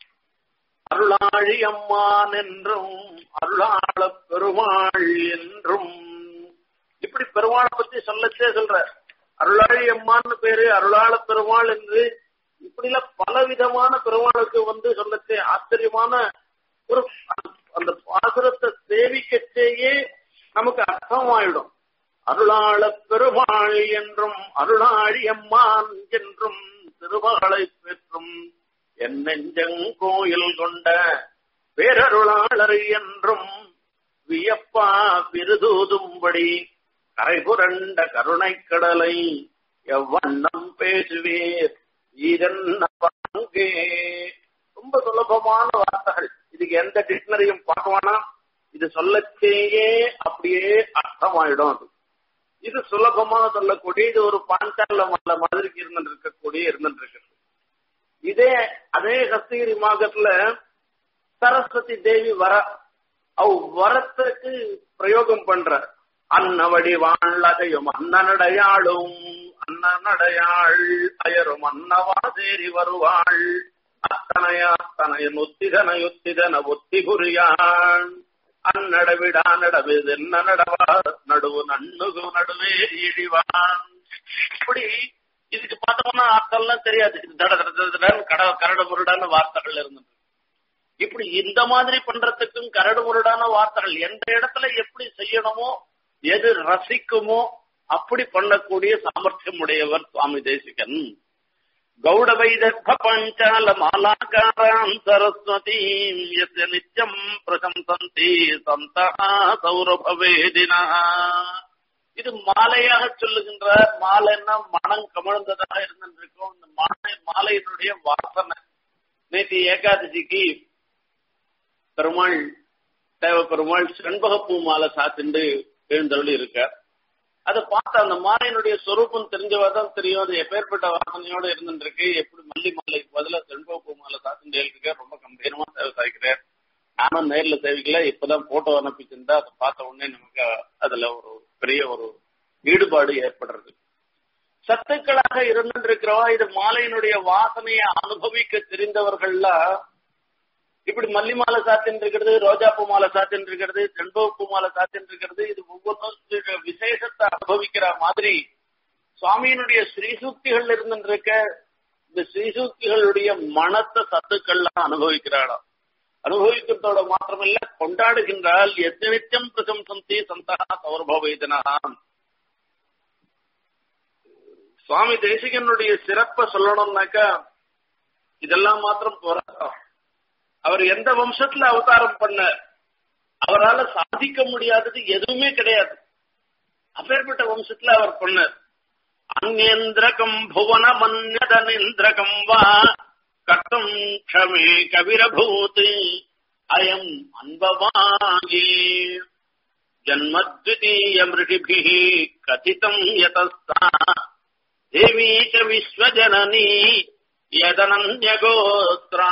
அருளாழி அம்மான் என்றும் அருளாள பெருமாள் என்றும் இப்படி பெருமாளை பத்தி சொல்லச்சே சொல்ற அருளாழி அம்மான்னு பேரு அருளாள பெருமாள் என்று இப்படில பல விதமான பெருமாளுக்கு வந்து சொல்லச்சே ஆச்சரியமான ஒரு அந்த பாசுரத்தை சேவிக்கச்சேயே நமக்கு அர்த்தமாயிடும் அருளாள பெருமாள் என்றும் அருளாழி அம்மான் என்றும் திருமகளை பெற்றும் என் நெஞ்சங்கோயில் கொண்ட பேரருளாளர் என்றும் வியப்பா விருதூதும்படி கரைபுரண்ட கருணை கடலை எவ்வண்ணம் பேசுவேர் இதென்ன பங்கே ரொம்ப சுலபமான வார்த்தைகள் இதுக்கு எந்த டிக்ஷனரியும் பார்க்க வேணாம் இது சொல்லச்சேயே அப்படியே அர்த்தமாயிடும் அது இது சுலபமா சொல்லக்கூடிய இது ஒரு பாஞ்சால மல்ல மாதிரி இருந்துட்டு இருக்கக்கூடிய இருந்துட்டு இருக்கிறது இதே அதே ஹஸ்தகிரி மாகத்துல சரஸ்வதி தேவி வர அவ் வரத்துக்கு பிரயோகம் பண்ற அன்னவடி வாழ்லகையும் அன்னனடையாளும் அன்னனடையாள் அயரும் அன்னவாதேரி வருவாள் அத்தனையா அத்தனைய நொத்திதன யுத்திதன ஒத்தி புரியாள் அந்நடவிடா நடவிது என்ன நடவா நடுவு நண்ணுகு நடுவே இடிவான் இப்படி இதுக்கு பார்த்தோம்னா அர்த்தம்லாம் தெரியாது இது தட தட தடன்னு கட கரடு முரடான வார்த்தைகள் இருந்தது இப்படி இந்த மாதிரி பண்றதுக்கும் கரடு முரடான வார்த்தைகள் எந்த இடத்துல எப்படி செய்யணுமோ எது ரசிக்குமோ அப்படி பண்ணக்கூடிய சாமர்த்தியம் உடையவர் சுவாமி தேசிகன் கௌடவைதர்ப பஞ்சால மாலாகாராம் சரஸ்வதீம் எஸ்ய நித்யம் பிரசம்சந்தி சந்தா சௌரபவேதினா இது மாலையாக சொல்லுகின்றார் மாலைன்னா மனம் கமழ்ந்ததாக இருந்திருக்கும் இந்த மாலை மாலையினுடைய வாசனை நேற்று ஏகாதசிக்கு பெருமாள் தேவ பெருமாள் செண்பகப்பூ மாலை சாத்திண்டு எழுந்தருளி இருக்கார் அதை பார்த்து அந்த மாலையினுடைய சொரூபம் தெரிஞ்சவா தான் தெரியும் அது எப்பேற்பட்ட வாசனையோட இருந்துருக்கு எப்படி மல்லி மாலைக்கு பதிலாக செண்பகப்பூ மாலை சாத்திண்டு இருக்க ரொம்ப கம்பீரமா சேவை சாய்க்கிறார் நானும் நேர்ல சேவிக்கல இப்பதான் போட்டோ அனுப்பிச்சிருந்தா அதை பார்த்த உடனே நமக்கு அதுல ஒரு பெரிய ஒரு ஈடுபாடு ஏற்படுறது சத்துக்களாக இருந்திருக்கிறவா இது மாலையினுடைய வாசனையை அனுபவிக்க தெரிந்தவர்கள்லாம் இப்படி மல்லி மாலை சாத்தின்னு இருக்கிறது ரோஜாப்பூ மாலை சாத்தின்னு இருக்கிறது செண்பகப்பூ மாலை சாத்தின்னு இருக்கிறது இது ஒவ்வொன்றும் விசேஷத்தை அனுபவிக்கிற மாதிரி சுவாமியினுடைய ஸ்ரீசூக்திகள் இருந்துருக்க இந்த ஸ்ரீசூக்திகளுடைய மனத்தை சத்துக்கள்லாம் அனுபவிக்கிறாளாம் அனுபவிக்கிறதோட மாத்திரமில்ல கொண்டாடுகின்றால் எத்தனித்தியம் பிரசம்சந்தி சந்தா சௌரபவேதனா சுவாமி தேசிகனுடைய சிறப்பை சொல்லணும்னாக்கா இதெல்லாம் மாத்திரம் போராட்டம் அவர் எந்த வம்சத்துல அவதாரம் பண்ண அவரால் சாதிக்க முடியாதது எதுவுமே கிடையாது அப்பேற்பட்ட வம்சத்துல அவர் பொண்ணர் அந்நேந்திரகம் புவன மன்யதனிந்திரகம் வா கட்டம் க்ஷமே கவிரபூத் அயம் அன்பவாகி ஜன்மத்விதீயமிருஷிபிः கதிதம் யதஸ்தா தேவி ச விஸ்வஜனனி யதனன்யகோத்ரா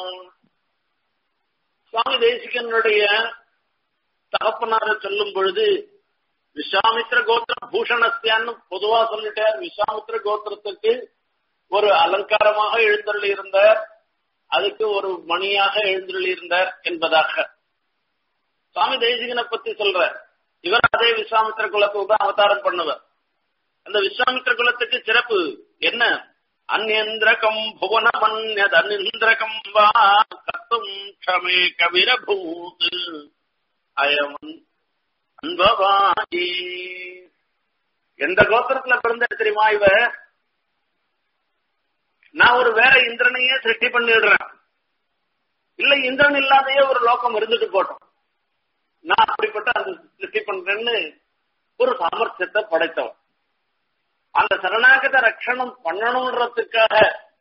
சுவாமி தேசிகனுடைய தகப்பனார சொல்லும் பொழுது விஸ்வாமித்திர கோத்திர பூஷணஸ்தியான்னு பொதுவா சொல்லிட்டார் விஸ்வாமித்திர கோத்திரத்துக்கு ஒரு அலங்காரமாக எழுந்தருளி இருந்தார் அதுக்கு ஒரு மணியாக எழுந்தருளி இருந்தார் என்பதாக சுவாமி தேசிகனை பத்தி சொல்ற இவர் அதே விஸ்வாமித்திர குலத்துக்கு தான் அவதாரம் பண்ணுவர் அந்த விஸ்வாமித்திர குலத்துக்கு சிறப்பு என்ன அந்யந்திரகம் புவன மன்யத் அந்யந்திரகம் வா கத்தும் க்ஷமே கவிரபூத் அயம் அன்பவாயி எந்த கோத்திரத்துல பிறந்த தெரியுமா இவ நான் ஒரு வேற இந்திரனையே சிருஷ்டி பண்ணிடுறேன் இல்ல இந்திரன் இல்லாதையே ஒரு லோகம் இருந்துட்டு போட்டோம் நான் அப்படிப்பட்ட அந்த சிருஷ்டி பண்றேன்னு ஒரு சாமர்த்தியத்தை படைத்தவன் அந்த சரணாகத ரட்சணம் பண்ணணும்ன்றதுக்காக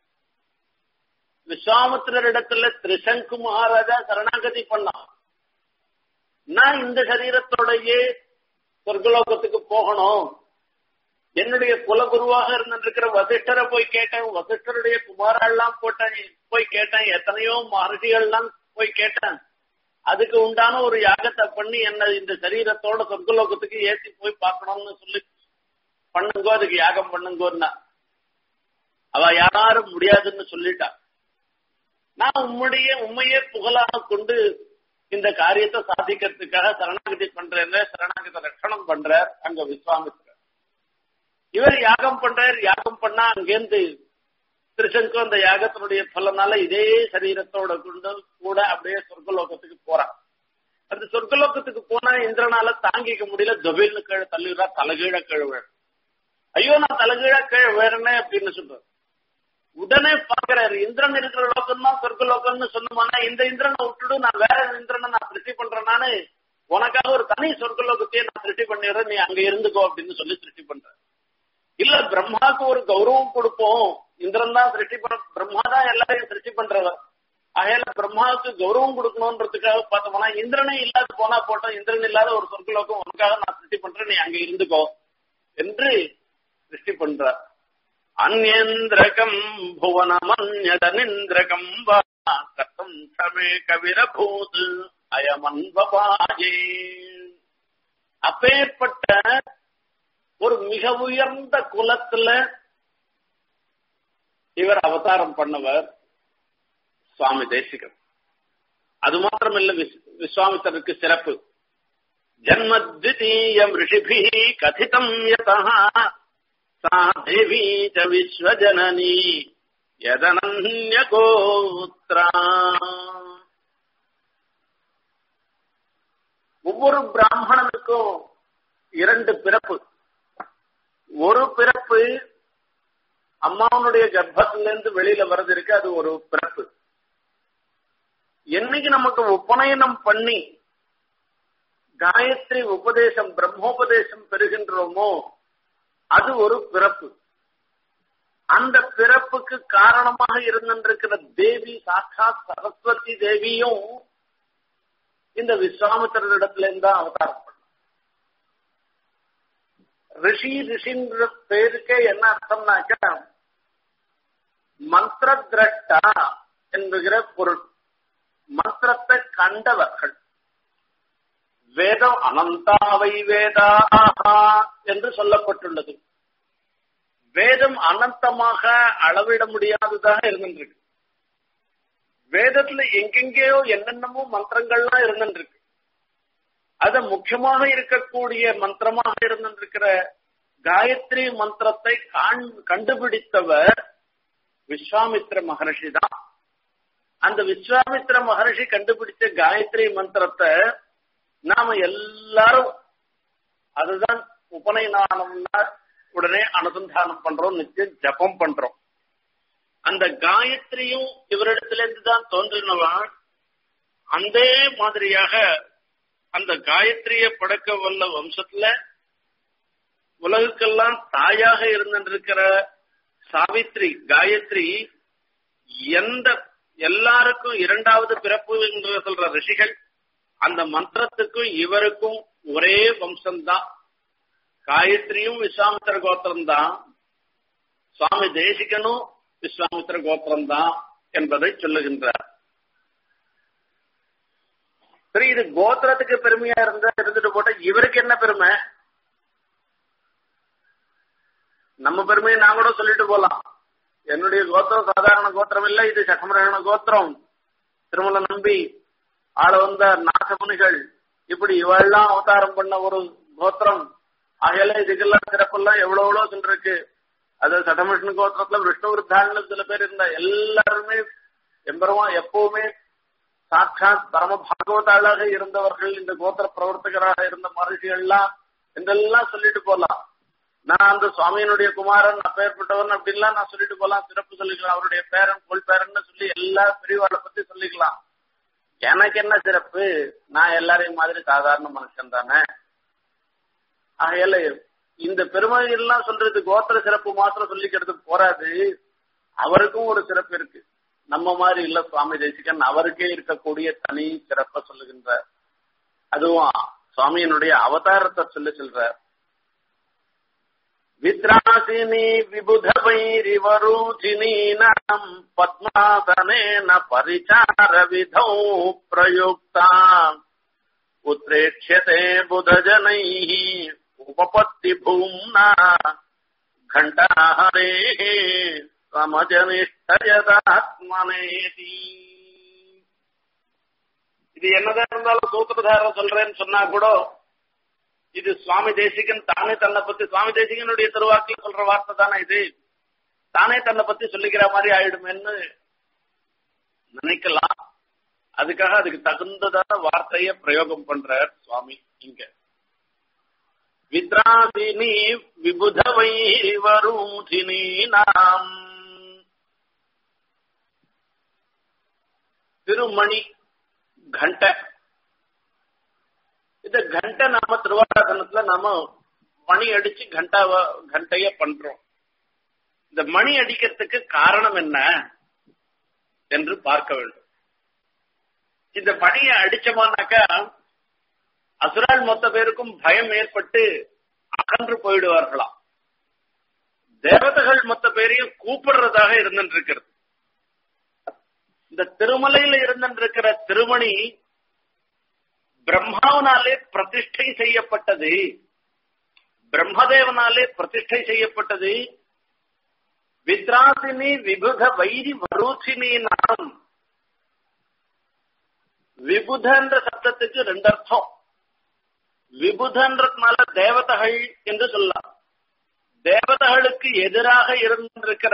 விஸ்வாமித்திரரிடத்துல திரிசங்கு மகாராஜா சரணாகதி பண்ணான் நான் இந்த சரீரத்தோடையே சொர்க்கலோகத்துக்கு போகணும் என்னுடைய குலகுருவாக இருந்திருக்கிற வசிஷ்டரை போய் கேட்டேன் வசிஷ்டருடைய குமாரெல்லாம் போட்டேன் போய் கேட்டேன் எத்தனையோ மகர்ஷிகள்லாம் போய் கேட்டேன் அதுக்கு உண்டான ஒரு யாகத்தை பண்ணி என்ன இந்த சரீரத்தோட சொர்க்கலோகத்துக்கு ஏத்தி போய் பார்க்கணும்னு சொல்லி பண்ணுங்கோ அதுக்கு யாகம் பண்ணுங்கோன்னா அவ யாரும் முடியாதுன்னு சொல்லிட்டா நான் உம்முடைய உண்மையே புகழாக கொண்டு இந்த காரியத்தை சாதிக்கிறதுக்காக சரணாகதி பண்றேன் சரணாகதி ரட்சணம் பண்றார் அங்க விஸ்வாமித்திரர் இவர் யாகம் பண்றார் யாகம் பண்ணா அங்கேருந்து திருசங்கு அந்த யாகத்தினுடைய பலனால இதே சரீரத்தோட கொண்டு கூட அப்படியே சொர்க்கலோகத்துக்கு போறான் அந்த சொர்க்கலோகத்துக்கு போனா இந்திரனால தாங்கிக்க முடியல தொபில்னு கீழே தள்ளிடுறா தலைகீழ கீழ ஐயோ நான் தலைகீழ கீழ வேறனே அப்படின்னு சொல்றாரு உடனே பாக்குறாரு இந்திரன் இருக்கிற லோகம் தான் சொர்க்க லோகம்னு சொன்னோம்னா இந்த இந்திரனை விட்டுடு நான் வேற இந்திரனை நான் திருஷ்டி பண்றேனானு உனக்காக ஒரு தனி சொர்க்க லோகத்தையே நான் திருஷ்டி பண்ணிடுறேன் நீ அங்க இருந்துக்கோ அப்படின்னு சொல்லி திருஷ்டி பண்ற இல்ல பிரம்மாவுக்கு ஒரு கௌரவம் கொடுப்போம் இந்திரன் தான் சிருஷ்டி பண்ண பிரம்மா தான் எல்லாரையும் சிருஷ்டி பண்றவர் ஆகையால பிரம்மாவுக்கு கௌரவம் கொடுக்கணும்ன்றதுக்காக பார்த்தோம்னா இந்திரனே இல்லாத போனா போட்டோம் இந்திரன் இல்லாத ஒரு சொர்க்கலோகம் உனக்காக நான் சிருஷ்டி பண்றேன் நீ அங்க இருந்துக்கோ என்று சிருஷ்டி பண்றார் அந்யந்திரகம் புவனமன்யதனிந்திரகம் வா கத்தம் சமே கவிரபூத் அயமன்பபாயே அப்பேற்பட்ட ஒரு மிக உயர்ந்த குலத்துல இவர் அவதாரம் பண்ணவர் சுவாமி தேசிகன் அது மாத்திரமல்ல விஸ்வாமித்தருக்கு சிறப்பு ஜன்மத்விதீயம் ரிஷிபி கதிதம் யதா சா தேவி ச விஸ்வஜனனி யதனன்ய கோத்ரா ஒவ்வொரு பிராமணனுக்கும் இரண்டு பிறப்பு ஒரு பிறப்பு அம்மாவனுடைய கர்ப்பத்திலிருந்து வெளியில வர்றது இருக்கு அது ஒரு பிறப்பு என்னைக்கு நமக்கு உபநயனம் பண்ணி காயத்ரி உபதேசம் பிரம்மோபதேசம் பெறுகின்றோமோ அது ஒரு பிறப்பு அந்த பிறப்புக்கு காரணமாக இருந்திருக்கிற தேவி சாட்சாத் சரஸ்வதி தேவியும் இந்த விஸ்வாமித்திரரிடத்துல இருந்தா அவதாரம் பண்ண ரிஷி ரிஷின்ற பேருக்கே என்ன அர்த்தம்னாக்க மந்திர திரஷ்டா என்கிற பொருள் மந்திரத்தை கண்டவர்கள் வேதம் அனந்தாவை வேதா என்று சொல்லப்பட்டுள்ளது வேதம் அனந்தமாக அளவிட முடியாததாக இருந்திருக்கு வேதத்துல எங்கெங்கேயோ என்னென்னமோ மந்திரங்கள்லாம் இருந்துருக்கு அத முக்கியமாக இருக்கக்கூடிய மந்திரமாக இருந்திருக்கிற காயத்ரி மந்திரத்தை கண்டுபிடித்தவர் விஸ்வாமித்ர மகர்ஷி தான் அந்த விஸ்வாமித்ர மகர்ஷி கண்டுபிடிச்ச காயத்ரி மந்திரத்தை நாம எல்லாரும் அதுதான் உபநயனானம்னா உடனே அனுசந்தானம் பண்றோம் நிச்சயம் ஜபம் பண்றோம் அந்த காயத்ரியும் இவரிடத்திலிருந்து தான் தோன்றினவா அந்த மாதிரியாக அந்த காயத்ரிய படக்க வல்ல வம்சத்துல உலகுக்கெல்லாம் தாயாக இருந்திருக்கிற சாவித்ரி காயத்ரி எந்த எல்லாருக்கும் இரண்டாவது பிறப்பு என்று சொல்ற ரிஷிகள் அந்த மந்திரத்துக்கும் இவருக்கும் ஒரே வம்சம்தான் காயத்ரியும் விஸ்வாமித்திர கோத்திரம் தான் சுவாமி தேசிகனும் விஸ்வாமித்திர கோத்திரம் தான் என்பதை சொல்லுகின்றார் சரி இது கோத்திரத்துக்கு பெருமையா இருந்தா இருந்துட்டு போட்ட இவருக்கு என்ன பெருமை நம்ம பெருமையை நான் கூட சொல்லிட்டு போலாம் என்னுடைய கோத்திரம் சாதாரண கோத்திரம் இல்ல இது சகமரகண கோத்திரம் திருமல நம்பி ஆள வந்த நாசமுனிகள் இப்படி இவெல்லாம் அவதாரம் பண்ண ஒரு கோத்திரம் ஆகையில இதுக்கெல்லாம் சிறப்பெல்லாம் எவ்வளவு எவ்வளவு சொல்லிருக்கு அது சட்டமிஷன் கோத்திரத்துல விஷ்ணு விருத்தான்னு சில பேர் இருந்தா எல்லாருமே எம்பெருமா எப்பவுமே சாட்சாத் பரம பாகவதாளாக இருந்தவர்கள் இந்த கோத்திர பிரவர்த்தகராக இருந்த மகர்ஷிகள்லாம் என்றெல்லாம் சொல்லிட்டு போலாம் நான் அந்த சுவாமியினுடைய குமாரன் அப்பேற்பட்டவன் அப்படின்லாம் நான் சொல்லிட்டு போலாம் சிறப்பு சொல்லிக்கலாம் அவருடைய பேரன் கொள் பேரன்னு சொல்லி எல்லா பிரிவாளை பத்தி சொல்லிக்கலாம் எனக்கு என்ன சிறப்பு நான் எல்லாரையும் மாதிரி சாதாரண மனுஷன் தானே ஆகையால இந்த பெருமை எல்லாம் சொல்றது கோத்திர சிறப்பு மாத்திரம் சொல்லிக்கிறது போராது அவருக்கும் ஒரு சிறப்பு இருக்கு நம்ம மாதிரி இல்ல சுவாமி தேசிகன் அவருக்கே இருக்கக்கூடிய தனி சிறப்ப சொல்லுகின்றார் அதுவும் சுவாமியினுடைய அவதாரத்தை சொல்லி சொல்றார் வித்ராசினி விபுத வைரிவரூச்சினீனாம் பத்மாசனேன பரிச்சார விதௌ பிரயுக்தாம் உத்ரேட்சியதே புதஜனைः उपपत्ति भूम्ना घण्टाहरे சமஜனிஷ்டயதாத்மனேதி இது என்னதான் இருந்தாலும் சூத்திரதாரம் சொல்றேன்னு சொன்னா கூட இது சுவாமி தேசிகன் தானே தன்னை பத்தி சுவாமி தேசிகனுடைய திருவாக்கில் சொல்ற வார்த்தை தானே இது தானே தன்னை பத்தி சொல்லிக்கிற மாதிரி ஆயிடுமேன்னு நினைக்கலாம் அதுக்காக அதுக்கு தகுந்ததான வார்த்தைய பிரயோகம் பண்றார் சுவாமி இங்க வித்ராசினி விபுத வைவரூசினி நாம் திருமணி கண்ட இந்த கண்ட நாம திருவாராதனத்துல நாம மணி அடிச்சு கண்டாவ கண்டைய பண்றோம் இந்த மணி அடிக்கிறதுக்கு காரணம் என்ன என்று பார்க்க வேண்டும் இந்த மணியை அடிச்சோமானாக்கா அசுரால் மொத்த பேருக்கும் பயம் ஏற்பட்டு அகன்று போயிடுவார்களாம் தேவதைகள் மொத்த பேரையும் கூப்பிடுறதாக இருந்திருக்கிறது இந்த திருமலையில இருந்திருக்கிற திருமணி பிரம்மாவனாலே பிரதிஷ்டை செய்யப்பட்டது பிரம்மதேவனாலே பிரதிஷ்டை செய்யப்பட்டது வித்ராசினி விபுத வைரி வரூசினி நாம் விபுதன்ற சப்தத்துக்கு ரெண்டு அர்த்தம் விபுதன்றதுனால தேவதைகள் என்று சொல்லலாம் தேவதைகளுக்கு எதிராக இருந்திருக்கிற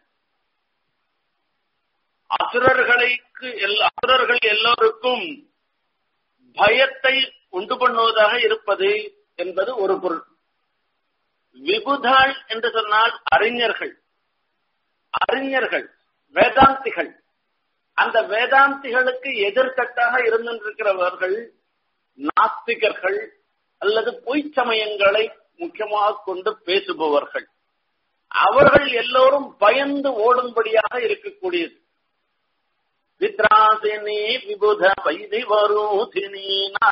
அசுரர்களுக்கு அசுரர்கள் எல்லோருக்கும் பயத்தை உண்டு பண்ணுவதாக இருப்பது என்பது ஒரு பொருள் விபுதாள் என்று சொன்னால் அறிஞர்கள் அறிஞர்கள் வேதாந்திகள் அந்த வேதாந்திகளுக்கு எதிர்கட்டாக இருந்திருக்கிறவர்கள் நாஸ்திகர்கள் அல்லது பொய் சமயங்களை முக்கியமாக கொண்டு பேசுபவர்கள் அவர்கள் எல்லோரும் பயந்து ஓடும்படியாக இருக்கக்கூடியது வித்ராசினி விபுத வைதி வரூதினி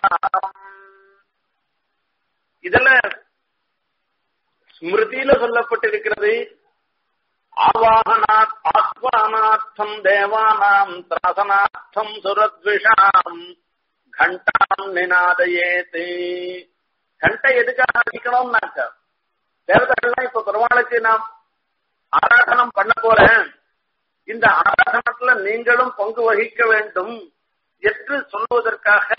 இதுல ஸ்மிருதியில சொல்லப்பட்டிருக்கிறது ஆவாகனாத் ஆஸ்வானார்த்தம் தேவானாம் திராசனார்த்தம் சுரத்விஷாம் கண்டாம் நினாதயேத்து கண்டை எதுக்காக அடிக்கணும்னாக்க தேவதைகள்லாம் இப்ப பெருமாளுக்கு நாம் ஆராதனம் பண்ண போறேன் இந்த ஆராதனத்துல நீங்களும் பங்கு வகிக்க வேண்டும் என்று சொல்வதற்காக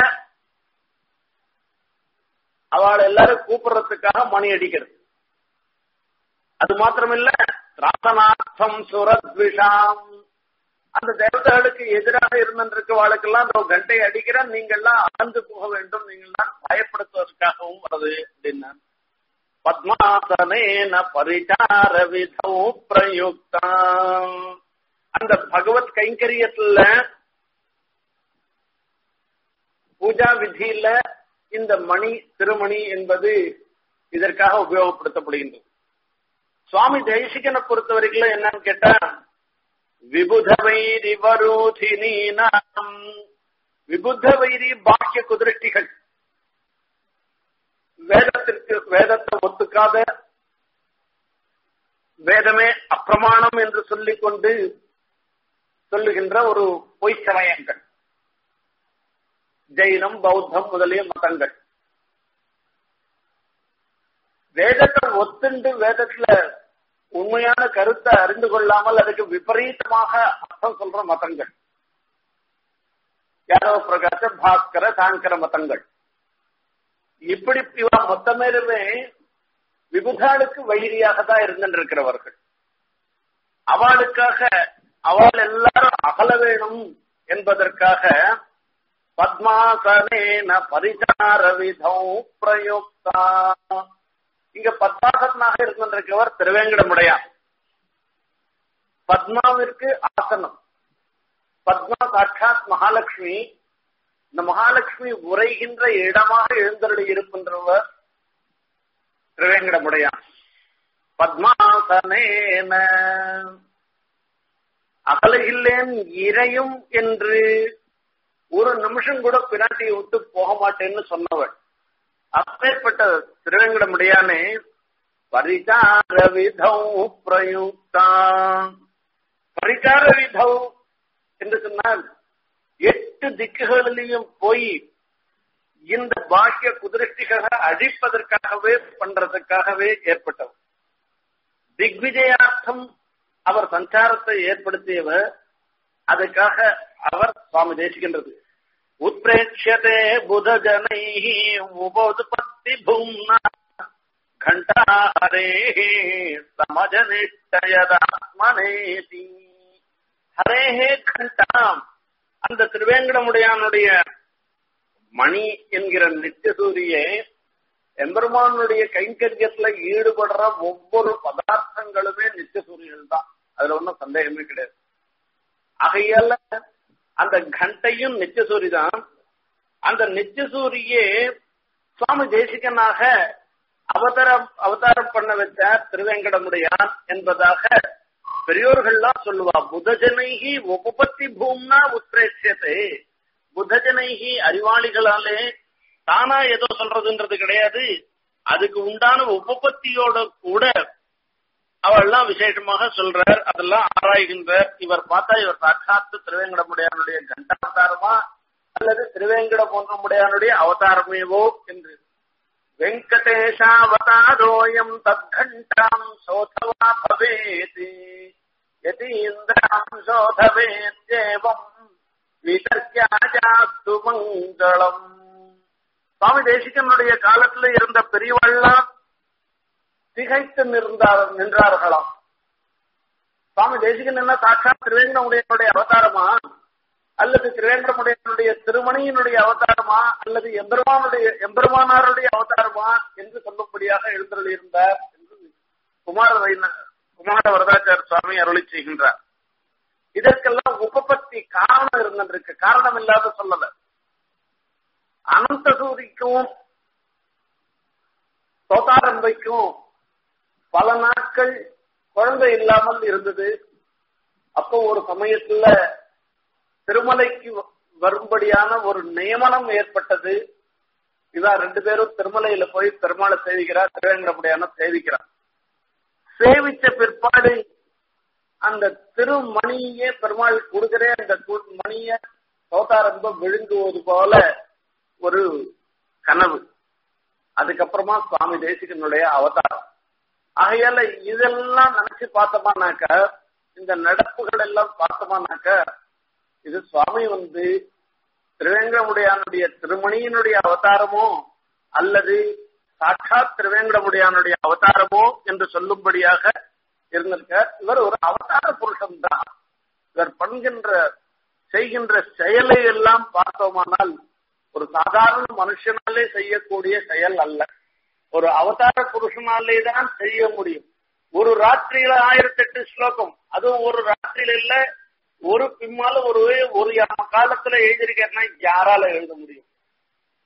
அவள் எல்லாரும் கூப்பிடுறதுக்காக மணி அடிக்கிறது அது மாத்திரமில்ல ராசனார்த்தம் சுரத்விஷாம் அந்த தேவதைகளுக்கு எதிராக இருந்திருக்க வாழ்க்கெல்லாம் அந்த கண்டை அடிக்கிற நீங்கள்லாம் அகந்து போக வேண்டும் நீங்கள்லாம் பயப்படுத்துவதற்காகவும் வருது அப்படின்னா பத்மாசனேன பரிச்சார விதோ பிரயுக்தாம் அந்த பகவத் கைங்கரியத்துல பூஜா விதியில இந்த மணி திருமணி என்பது இதற்காக உபயோகப்படுத்தப்படுகின்றது சுவாமி தேசிகனை பொறுத்த வரைக்கும் என்னன்னு கேட்டா விபுத வைரி வரூதினி நாம் விபுத்த வைரி பாக்கிய குதிருஷ்டிகள் வேதத்திற்கு வேதத்தை ஒத்துக்காத வேதமே அப்பிரமாணம் என்று சொல்லிக் கொண்டு சொல்லுகின்ற ஒரு பொய் சமயங்கள் ஜெயினம் பௌத்தம் முதலிய மதங்கள் வேதத்தை ஒத்துண்டு வேதத்துல உண்மையான கருத்தை அறிந்து கொள்ளாமல் அதுக்கு விபரீதமாக அர்த்தம் சொல்ற மதங்கள் யாதவ பிரகாச பாஸ்கர சாங்கர மதங்கள் இப்படி இவ மொத்தமேலுமே விபுதாளுக்கு வைரியாக தான் இருந்திருக்கிறவர்கள் அவளுக்காக அவள் எல்லாரும் அகல வேணும் என்பதற்காக பத்மாசனேன பரிசார விதம் பிரயுக்தா இங்க பத்மாசனாக இருந்திருக்கிறவர் திருவேங்கடமுடையான் பத்மாவிற்கு ஆசனம் பத்மா சாட்சாத் மகாலட்சுமி இந்த மகாலட்சுமி உரைகின்ற இடமாக எழுந்தருளி இருக்கின்றவர் திருவேங்கடமுடையான் பத்மாசனேன அகலகில்லேன் இறையும் என்று ஒரு நிமிஷம் கூட பினாட்டியை விட்டு போக மாட்டேன்னு சொன்னவள் அப்பேற்பட்ட திருவேங்கடமுடையானே பரிசார விதௌ பிரயுக்தா பரிசார விதௌ என்று சொன்னால் எட்டு திக்குகளிலையும் போய் இந்த பாக்கிய குதிரஷ்டிகளை அழிப்பதற்காகவே பண்றதுக்காகவே ஏற்பட்டவர் திக்விஜயார்த்தம் அவர் சஞ்சாரத்தை ஏற்படுத்தியவர் அதுக்காக அவர் சுவாமி தேசிக்கின்றது உத்பிரேட்சதே புத ஜனை உபோதுபத்தி பூம்னா கண்டாரே சமஜனிஷ்டயதாத்மனேதி ஹரேஹே கண்டாம் அந்த திருவேங்கடமுடையானுடைய மணி என்கிற நித்தியசூரியே எம்பெருமானுடைய கைங்கரியத்துல ஈடுபடுற ஒவ்வொரு பதார்த்தங்களுமே நித்தியசூரியர்கள் தான் அதுல ஒன்றும் சந்தேகமே கிடையாது ஆகையால அந்த கண்டையும் நித்தியசூரி தான் அந்த நித்தியசூரியே சுவாமி தேசிகனாக அவதாரம் அவதாரம் பண்ண வச்ச திருவேங்கடமுடையான் என்பதாக பெரியோர்கள்லாம் சொல்லுவா புதஜனைகி உபபத்தி பூம்னா உத்ரேட்சத்தை புதஜனைகி அறிவாளிகளாலே தானா ஏதோ சொல்றதுன்றது கிடையாது அதுக்கு உண்டான உபபத்தியோட கூட அவெல்லாம் விசேஷமாக சொல்றார் அதெல்லாம் ஆராய்கின்ற இவர் பார்த்தா இவர் சாட்சாத்து திருவேங்கடமுடையானுடைய கண்டாவதாரமா அல்லது திருவேங்கட போன்றமுடையானுடைய அவதாரமேவோ என்று வெங்கடேஷாவதாரோயம் தத்கண்டாம் சோதவா பவேதி யதீந்திராம் சோதவேத்யேவம் விதர்க்கியாஜாஸ்து மங்களம் சுவாமி தேசிகனுடைய காலத்துல இருந்த பெரியவள்லாம் திகைத்து நின்றார் நின்றார்களாம் சுவாமி தேசிகன் என்ன சாட்சாத் திருவேங்கடமுடையனுடைய அவதாரமா அல்லது திருவேங்கடமுடையனுடைய திருமணியினுடைய அவதாரமா அல்லது எம்பெருமானுடைய எம்பெருமானாருடைய அவதாரமா என்று சொல்லும்படியாக எழுந்தருளியிருந்தார் என்று குமார குமார வரதாச்சார சுவாமி அருளி செய்கின்றார் இதற்கெல்லாம் உபபத்தி காரணம் இருந்திருக்கு காரணம் இல்லாத சொல்லல அனந்த சூரிக்கும் சோதாரம்பைக்கும் பல நாட்கள் குழந்தை இல்லாமல் இருந்தது அப்போ ஒரு சமயத்துல திருமலைக்கு வரும்படியான ஒரு நியமனம் ஏற்பட்டது இதா ரெண்டு பேரும் திருமலையில போய் பெருமாளை சேவிக்கிறார் திருவேங்கடமுடியான சேவிக்கிறார் சேவிச்ச பிற்பாடு அந்த திருமணியே பெருமாள் கொடுக்கிறே அந்த மணிய சோதாரம்பம் விழுங்குவது போல ஒரு கனவு அதுக்கப்புறமா சுவாமி தேசிகனுடைய அவதாரம் ஆகையால இதெல்லாம் நினைச்சு பார்த்தோமானாக்க இந்த நடப்புகள் எல்லாம் பார்த்தோமானாக்க இது சுவாமி வந்து திருவேங்கடமுடையானுடைய திருமணியினுடைய அவதாரமோ அல்லது சாட்சாத் திருவேங்கடமுடையானுடைய அவதாரமோ என்று சொல்லும்படியாக இருந்திருக்க இவர் ஒரு அவதார புருஷன் தான் இவர் பண்கின்ற செய்கின்ற செயலை எல்லாம் பார்த்தோமானால் ஒரு சாதாரண மனுஷனாலே செய்யக்கூடிய செயல் அல்ல ஒரு அவதார புருஷனாலே தான் செய்ய முடியும் ஒரு ராத்திரியில ஆயிரத்தி எட்டு ஸ்லோகம் அதுவும் ஒரு ராத்திரியில இல்ல ஒரு பின்னால ஒரு ஒரு காலத்துல எழுதியிருக்கேன்னா யாரால எழுத முடியும்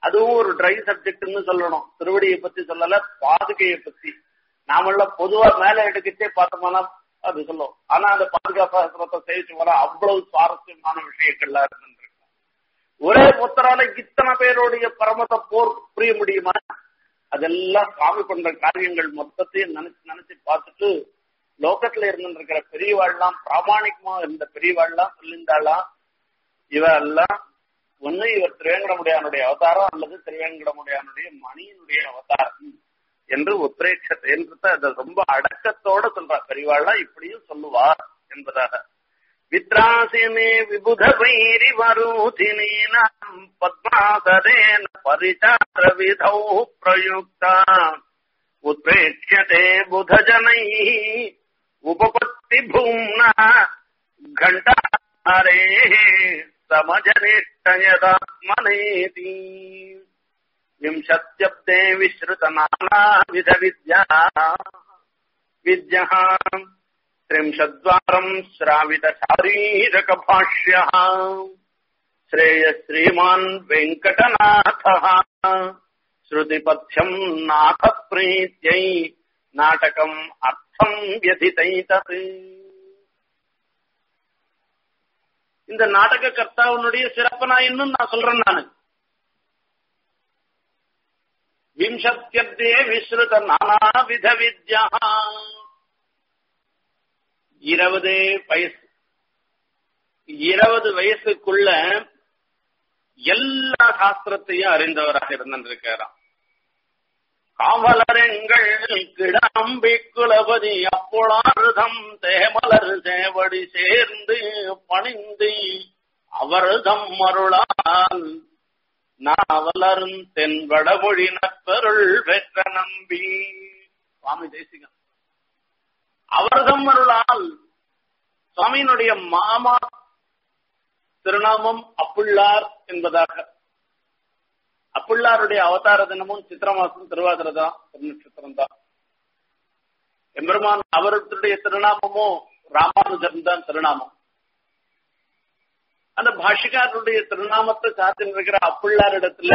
அதுவும் ஒரு ட்ரை சப்ஜெக்ட்னு சொல்லணும் திருவடியை பத்தி சொல்லல பாதுகையை பத்தி நாமெல்லாம் பொதுவா மேல எடுக்கச்சே பார்த்தோம்னா அது சொல்லும் ஆனா அந்த பாதுகாப்பு சேவிச்சு வர அவ்வளவு சுவாரஸ்யமான விஷயங்கள்லாம் இருந்திருக்கும் ஒரே புத்தரால இத்தனை பேருடைய பரமத போர் புரிய முடியுமா அதெல்லாம் சுவாமி பண்ற காரியங்கள் மொத்தத்தையும் நினைச்சு நினைச்சு பார்த்துட்டு லோகத்துல இருந்துருக்கிற பெரியவாள்லாம் பிராமணிகமா இருந்த பெரியவாள்லாம் சொல்லியிருந்தாலாம் இவ எல்லாம் ஒண்ணு இவர் திருவேங்கடமுடியானுடைய அவதாரம் அல்லது திருவேங்கடமுடியானுடைய மணியினுடைய அவதாரம் என்று உத்ரேட்சத்தை என்று அதை ரொம்ப அடக்கத்தோட சொல்றார் பெரியவாள்லாம் இப்படியும் சொல்லுவார் என்பதாக வித்ராசினே விபுத வைரி வரூதினீனாம் பத்மாசதேன பரிச்சார விதௌ பிரயுக்தா உத்ரேட்சதே புதஜனை உபபத்தி பூம்னா घण्टारे समजनिष्ठयदात्मनेति विंशत्यब्दे विश्रुतनानाविधविद्या विद्यः त्रिंशद्वारम् श्रावितशारीरकभाष्यः श्रेयश्रीमान् वेङ्कटनाथः श्रुतिपथ्यम् नाथप्रीत्यै नाटकम् अर्थम् व्यथितैतत् இந்த நாடக கர்த்தாவனுடைய சிறப்ப நான் இன்னும் நான் சொல்றேன் நானு விம்சத்தியத்தே விஸ்ருத நானாவித வித்யா இருபது வயசு இருபது வயசுக்குள்ள எல்லா சாஸ்திரத்தையும் அறிந்தவராக இருந்திருக்கிறாராம் காவலரெங்கள் கிடாம்பி குலபதி அப்பொழாருதம் தேமலர் சேவடி சேர்ந்து பணிந்து அவர்தம் அருளால் நாவலரும் தென்படமொழி நற்பொருள் பெற்ற நம்பி சுவாமி தேசிகன் அவர்தம் அருளால் சுவாமியினுடைய மாமா திருநாமம் அப்புள்ளார் என்பதாக அப்புள்ளாருடைய அவதார தினமும் சித்திர மாசம் திருவாதிரை தான் திருநட்சத்திரம் தான் எம்பெருமான் அவருடைய திருநாமமும் ராமானுஜன் தான் திருநாமம் அந்த பாஷிகாரருடைய திருநாமத்தை சாத்தின் இருக்கிற அப்புள்ளார் இடத்துல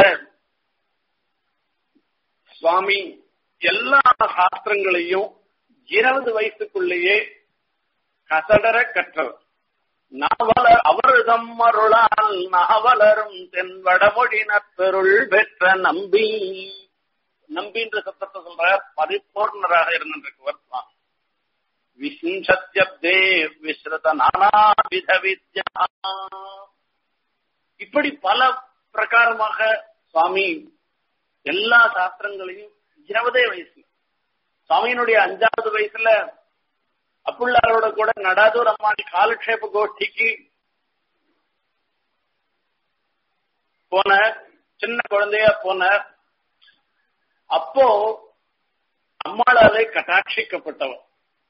சுவாமி எல்லா சாஸ்திரங்களையும் இருபது வயசுக்குள்ளேயே கசடர கற்றவர் நாவலர் அவர்தம் அருளால் நாவலரும் தென்வடமொழி நற்பொருள் பெற்ற நம்பி நம்பின்ற சத்தத்தை சொல்ற பரிபூர்ணராக இருந்திருக்கவர் தான் விசிஞ்சத்யப்தே விஸ்ருத நானாவித வித்யா இப்படி பல பிரகாரமாக சுவாமி எல்லா சாஸ்திரங்களையும் இருபதே வயசு சுவாமியினுடைய அஞ்சாவது வயசுல அப்புள்ளாரோட கூட நடாதூர் அம்மாள் காலக்ஷேப கோஷ்டிக்கு போன சின்ன குழந்தையா போன அப்போ அம்மாளாலே கட்டாட்சிக்கப்பட்டவர்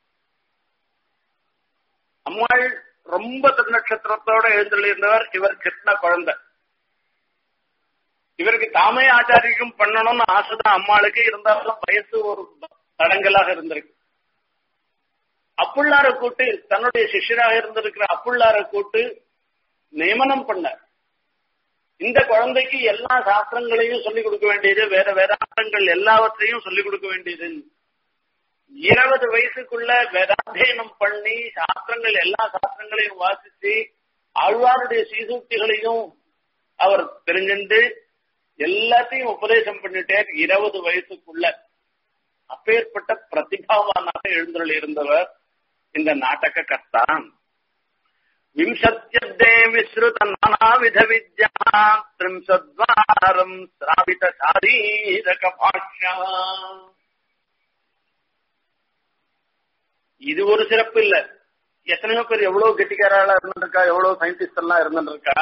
அம்மாள் ரொம்ப திருநட்சத்திரத்தோட எழுந்தள்ளியிருந்தவர் இவர் சின்ன குழந்தை இவருக்கு தாமே ஆச்சாரியம் பண்ணணும்னு ஆசைதான் அம்மாளுக்கு இருந்தாலும் வயசு ஒரு தடங்கலாக இருந்திருக்கு அப்புள்ளார கூட்டு தன்னுடைய சிஷ்யராக இருந்திருக்கிற அப்புள்ளார கூட்டு நியமனம் பண்ணார் இந்த குழந்தைக்கு எல்லா சாஸ்திரங்களையும் சொல்லிக் கொடுக்க வேண்டியது வேற வேதாந்தங்கள் எல்லாவற்றையும் சொல்லிக் கொடுக்க வேண்டியது இருபது வயசுக்குள்ள வேதாத்தியனம் பண்ணி சாஸ்திரங்கள் எல்லா சாஸ்திரங்களையும் வாசிச்சு ஆழ்வாருடைய சீசூக்திகளையும் அவர் தெரிஞ்சுண்டு எல்லாத்தையும் உபதேசம் பண்ணிட்டார் இருபது வயசுக்குள்ள அப்பேற்பட்ட பிரதிபாவானாக எழுந்தருள் இருந்தவர் இந்த நாடக கர்த்தான் விம்சத்யப்தே விஸ்ருத நானாவித வித்யா திரிம்சத்வாரம் ஸ்ராவித சாரீரக பாஷ்யா இது ஒரு சிறப்பு இல்ல எத்தனையோ பேர் எவ்வளவு கெட்டிக்காராளா இருந்திருக்கா எவ்வளவு சயின்டிஸ்ட் எல்லாம் இருந்திருக்கா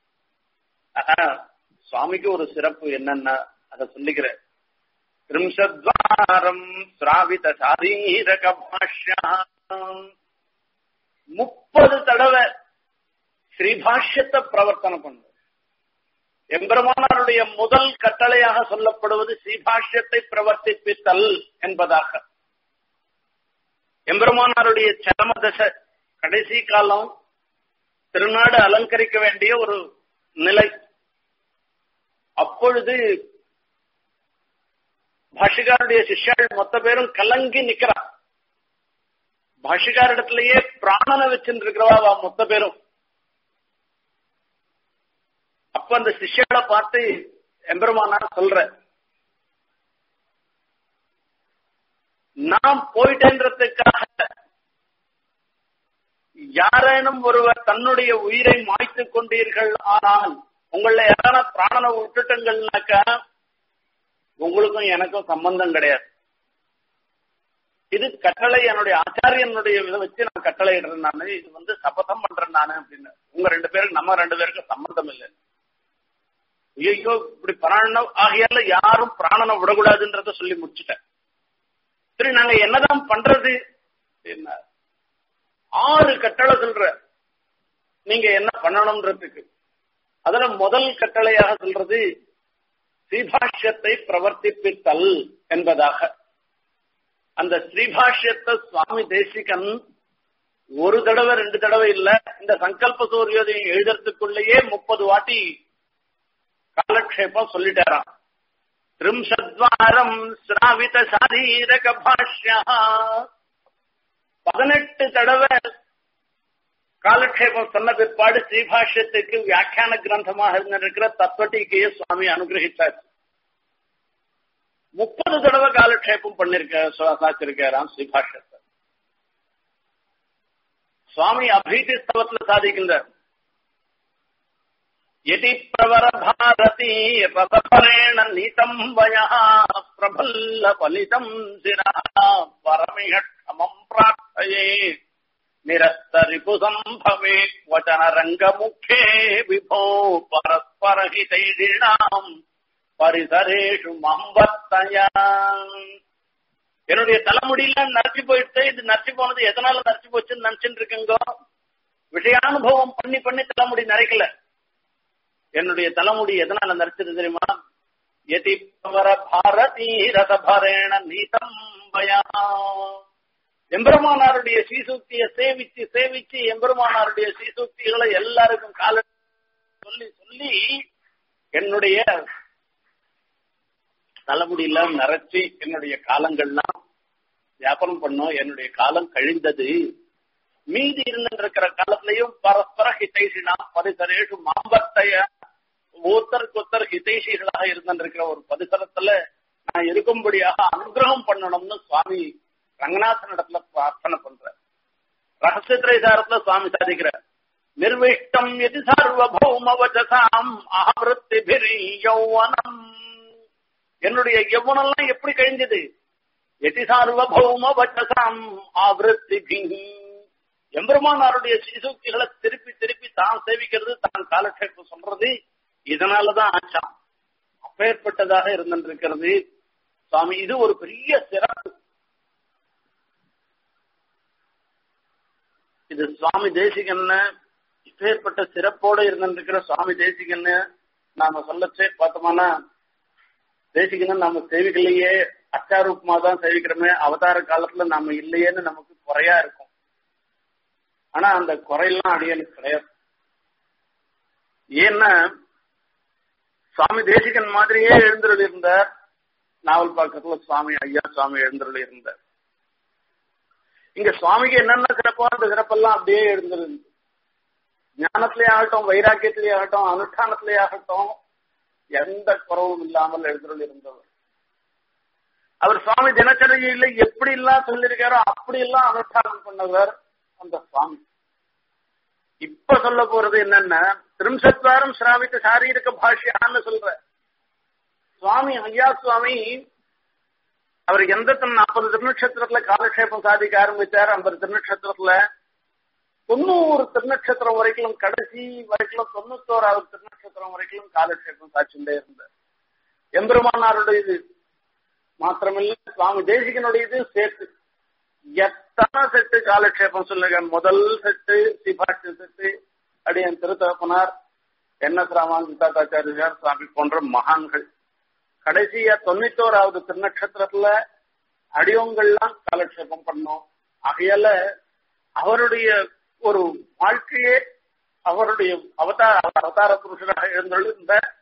சுவாமிக்கு ஒரு சிறப்பு என்னன்னா அதை சொல்லிக்கிறேன் त्रिंशद्वारम् ஸ்ராவித சாரீரக பாஷ்யம் முப்பது தடவை ஸ்ரீபாஷ்யத்தை பிரவர்த்தனம் பண்ணு எம்பெருமானாருடைய முதல் கட்டளையாக சொல்லப்படுவது ஸ்ரீபாஷ்யத்தை பிரவர்த்திப்பித்தல் என்பதாக எம்பெருமானாருடைய சரம தசை கடைசி காலம் திருநாடு அலங்கரிக்க வேண்டிய ஒரு நிலை அப்பொழுது பாஷிகாருடைய சிஷ்யாள் மொத்த பேரும் கலங்கி நிக்கிறா பாஷிகாரிடத்திலேயே பிராணனை வச்சுட்டு இருக்கிறவா மொத்த பேரும் அப்ப அந்த சிஷ்யாளை பார்த்து எம்பெருமானார் சொல்ற நாம் போயிட்டேன்றதுக்காக யாரேனும் ஒருவர் தன்னுடைய உயிரை மாய்த்துக் கொண்டீர்கள் ஆனால் உங்கள யாரான பிராணனை விட்டுட்டங்கள்னாக்கா உங்களுக்கும் எனக்கும் சம்பந்தம் கிடையாது இது கட்டளை என்னுடைய ஆச்சாரியனுடைய இதை வச்சு நான் கட்டளை இடுறேன் நானு இது வந்து சபதம் பண்றேன் நானு அப்படின்னு உங்க ரெண்டு பேருக்கு நம்ம ரெண்டு பேருக்கு சம்பந்தம் இல்லை ஐயோ இப்படி பிராணம் ஆகையால யாரும் பிராணனை விடக்கூடாதுன்றத சொல்லி முடிச்சுட்டேன் சரி நாங்க என்னதான் பண்றது என்ன ஆறு கட்டளை சொல்ற நீங்க என்ன பண்ணணும்ன்றதுக்கு அதுல முதல் கட்டளையாக சொல்றது ஸ்ரீபாஷ்யத்தை பிரவர்த்திப்பித்தல் என்பதாக அந்த ஸ்ரீபாஷ்யத்தை சுவாமி தேசிகன் ஒரு தடவை ரெண்டு தடவை இல்ல இந்த சங்கல்ப சூரியோதயம் எழுதுறதுக்குள்ளேயே முப்பது வாட்டி காலக்ஷேபம் சொல்லிட்டாராம் திரிம்சத்வாரம் ஸ்ராவித சாரீரக பாஷ்யா பதினெட்டு தடவை காலக்ஷேபம் சொன்ன பிற்பாடு ஸ்ரீபாஷ்யத்துக்கு வியாக்கியான கிரந்தமாக இருந்திருக்கிற தத்துவட்டிக்கையை சுவாமி அனுகிரகிச்சாச்சு முப்பது தடவை காலக்ஷேபம் பண்ணிருக்க சாச்சிருக்காராம் ஸ்ரீபாஷ்யத்தை சுவாமி அபீதி ஸ்தவத்துல சாதிக்கின்றார் यदि प्रवर भारती रसफलेण नीतम् वयः प्रफल्ल फलितम् शिरः परमिह क्षमम् प्रार्थये निरस्तरिपुसम्भवे वचनरङ्गमुखे विभो परस्परहितैषीणाम् பரிசரேஷு மம்பத்தயா என்னுடைய தலைமுடியில நரைச்சு போயிட்டு இது நரைச்சு போனது எதனால நரைச்சு போச்சுன்னு நினைச்சுட்டு இருக்குங்க விஷயானுபவம் பண்ணி பண்ணி தலைமுடி நரைக்கல என்னுடைய தலைமுடி எதனால நரைச்சது தெரியுமா எதி பவர பாரதி ரதபரேண நீதம் பயா எம்பெருமானாருடைய சீசூக்தியை சேவிச்சு சேவிச்சு எம்பெருமானாருடைய சீசூக்திகளை எல்லாருக்கும் கால சொல்லி சொல்லி என்னுடைய தலைமுடியெல்லாம் நரைச்சி என்னுடைய காலங்கள்லாம் வியாபாரம் பண்ணோம் என்னுடைய காலம் கழிந்தது மீதி இருந்திருக்கிற காலத்திலையும் பரஸ்பர ஹிதைஷினா பரிசரேஷு மாம்பத்தைய ஒருத்தருக்கு ஒருத்தர் ஹிதைஷிகளாக இருந்திருக்கிற ஒரு பரிசரத்துல நான் இருக்கும்படியாக அனுகிரகம் பண்ணணும்னு சுவாமி ரங்கநாதன் இடத்துல பிரார்த்தனை பண்ற ரகசிய திரைசாரத்துல சுவாமி சாதிக்கிற நிர்விஷ்டம் எதி சார்வபௌம வச்சசாம் ஆவருத்திபிரி யௌவனம் என்னுடைய யௌவனம்லாம் எப்படி கழிஞ்சது எதி சார்வபௌம வச்சசாம் ஆவருத்திபி எம்பெருமானாருடைய சீசூக்திகளை திருப்பி திருப்பி தான் சேவிக்கிறது தான் காலக்ஷேபம் சொல்றது இதனாலதான் ஆச்சாம் அப்பேற்பட்டதாக இருந்திருக்கிறது சுவாமி இது ஒரு பெரிய சிறப்பு இது சுவாமி தேசிகன்னு இப்பேற்பட்ட சிறப்போட இருந்திருக்கிற சுவாமி தேசிகன்னு நாம சொல்லச்சே பார்த்தோம்னா தேசிகன்னு நாம சேவிக்கலையே அச்சாரூபமா தான் சேவிக்கிறோமே அவதார காலத்துல நாம இல்லையேன்னு நமக்கு குறையா இருக்கும் ஆனா அந்த குறையெல்லாம் அடியனுக்கு கிடையாது ஏன்னா சுவாமி தேசிகன் மாதிரியே எழுந்துருள் இருந்தார் நாவல் பக்கத்துல சுவாமி ஐயா சுவாமி எழுந்துருள் இருந்தார் இங்க சுவாமிக்கு என்னென்ன சிறப்போ அந்த சிறப்பெல்லாம் அப்படியே எழுந்திருந்து ஞானத்திலே ஆகட்டும் வைராக்கியத்திலே ஆகட்டும் அனுஷ்டானத்திலே ஆகட்டும் எந்த குறவும் இல்லாமல் எழுந்துருள் இருந்தவர் அவர் சுவாமி தினச்சரியில எப்படி எல்லாம் சொல்லியிருக்காரோ அப்படி எல்லாம் அனுஷ்டானம் பண்ணவர் அந்த சுவாமி இப்ப சொல்ல போறது என்னன்னா திரிம்சத்வாரம் சிராவித்த சாரீரக பாஷ்யான்னு சொல்ற சுவாமி ஐயா சுவாமி அவர் எந்த நாற்பது திருநட்சத்திரத்துல காலக்ஷேபம் சாதிக்க ஆரம்பிச்சார் ஐம்பது திருநட்சத்திரத்துல தொண்ணூறு திருநட்சத்திரம் வரைக்கும் கடைசி வரைக்கும் தொண்ணூத்தோராவது திருநட்சத்திரம் வரைக்கும் காலக்ஷேபம் சாட்சிண்டே இருந்தார் எம்பெருமானாருடைய மாத்திரமில்லை சுவாமி தேசிகனுடைய இது சேர்த்து எத்தனை செட்டு காலக்ஷேபம் சொல்லுங்க முதல் செட்டு சிபாட்சி செட்டு அடியன் திருத்தகப்பனார் என் எஸ் ராமானுஜாச்சாரியார் சுவாமி போன்ற மகான்கள் கடைசியா தொண்ணூத்தோராவது திருநட்சத்திரத்துல அடியோங்கள்லாம் காலக்ஷேபம் பண்ணோம் ஆகையால அவருடைய ஒரு வாழ்க்கையே அவருடைய அவதார அவதார புருஷராக எழுந்திருந்த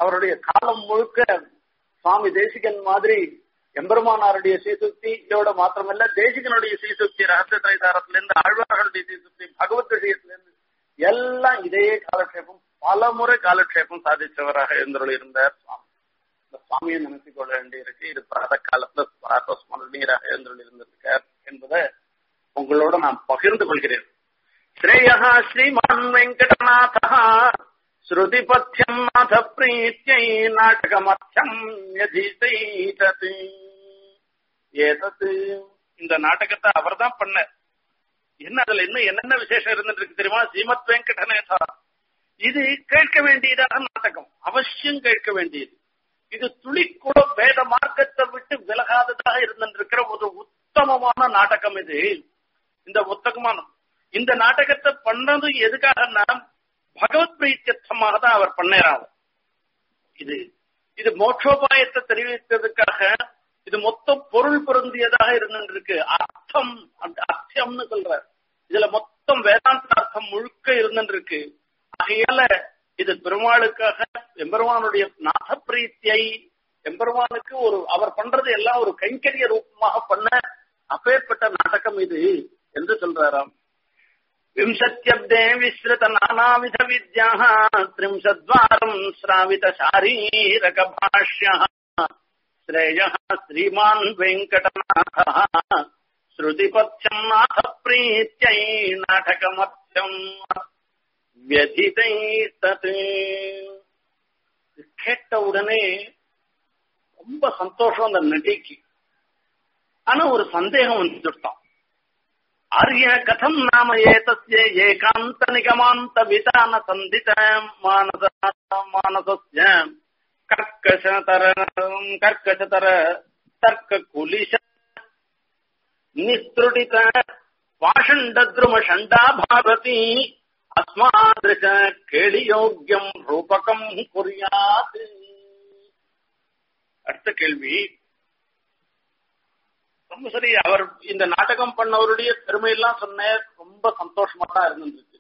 அவருடைய காலம் முழுக்க சுவாமி தேசிகன் மாதிரி எம்பெருமானாருடைய சீசுக்தியோட மாத்திரமல்ல தேசிகனுடைய சீசுக்தி ரகசிய திரைதாரத்துல இருந்து ஆழ்வார்களுடைய சீசுக்தி பகவத் விஷயத்திலிருந்து எல்லாம் இதே காலக்ஷேபம் பல முறை காலக்ஷேபம் சாதிச்சவராக இருந்தவர்கள் இருந்தார் சுவாமி இந்த சுவாமியை நினைத்துக் கொள்ள வேண்டியிருக்கு இது பிராத காலத்துல பிராத்தஸ்மரணியராக இருந்தவர்கள் இருந்திருக்கார் என்பதை உங்களோட நான் பகிர்ந்து கொள்கிறேன் ஸ்ரேயா ஸ்ரீமான் வெங்கடநாதா ஸ்ருதிபத்தியம் நாத பிரீத்தியை நாடகமத்தியம் யதீதைதத் ஏதத் இந்த நாடகத்தை அவர்தான் பண்ண என்ன அதுல இன்னும் என்னென்ன விசேஷம் இருந்துட்டு இருக்கு தெரியுமா ஸ்ரீமத் வெங்கடநாதா இது கேட்க வேண்டியதான நாடகம் அவசியம் கேட்க வேண்டியது இது துளி கூட வேத மார்க்கத்தை விட்டு விலகாததாக இருந்திருக்கிற ஒரு உத்தமமான நாடகம் இது இந்த உத்தகமான இந்த நாடகத்தை பண்ணது எதுக்காகன்னா பகவத் பிரீத்தியர்த்தமாக தான் அவர் பண்ணாராம் இது இது மோட்சோபாயத்தை தெரிவித்ததுக்காக இது மொத்த பொருள் பொருந்தியதாக இருந்திருக்கு அர்த்தம் அர்த்தம்னு சொல்ற இதுல மொத்தம் வேதாந்த அர்த்தம் முழுக்க இருந்திருக்கு ஆகையால இது பெருமாளுக்காக எம்பெருமானுடைய நாத பிரீத்தியை எம்பெருமானுக்கு ஒரு அவர் பண்றது எல்லாம் ஒரு கைங்கரிய ரூபமாக பண்ண அப்பேற்பட்ட நாடகம் இது என்று சொல்றாராம் விம்சத்யப்தே விஸ்ருத நானாவித வித்யாः त्रिंशद्वारम् श्रावित शारीरक भाष्यः श्रेयः श्रीमान् वेङ्कटनाथः श्रुतिपथ्यम् नाथ प्रीत्यै नाटकमर्थ्यम् व्यथितै तत् கேட்ட உடனே ரொம்ப சந்தோஷம் அந்த நடிக்கு ஆனா ஒரு சந்தேகம் வந்துட்டான் ஆர்ய கதம் நாம ஏதஸ்ய ஏகாந்த நிகமாந்த விதான சந்தித மானச மானசஸ்ய கர்க்கசதர கர்க்கசதர தர்க்க குலிஷ நிஸ்திருடித பாஷண்டத்ரும ஷண்டா பாரதி அஸ்மாதிருஷ கேளியோக்கியம் ரூபகம் குறியாது அடுத்த கேள்வி ரொம்ப சரி அவர் இந்த நாடகம் பண்ணவருடைய பெருமையெல்லாம் சொன்ன ரொம்ப சந்தோஷமா தான் இருந்துருக்கு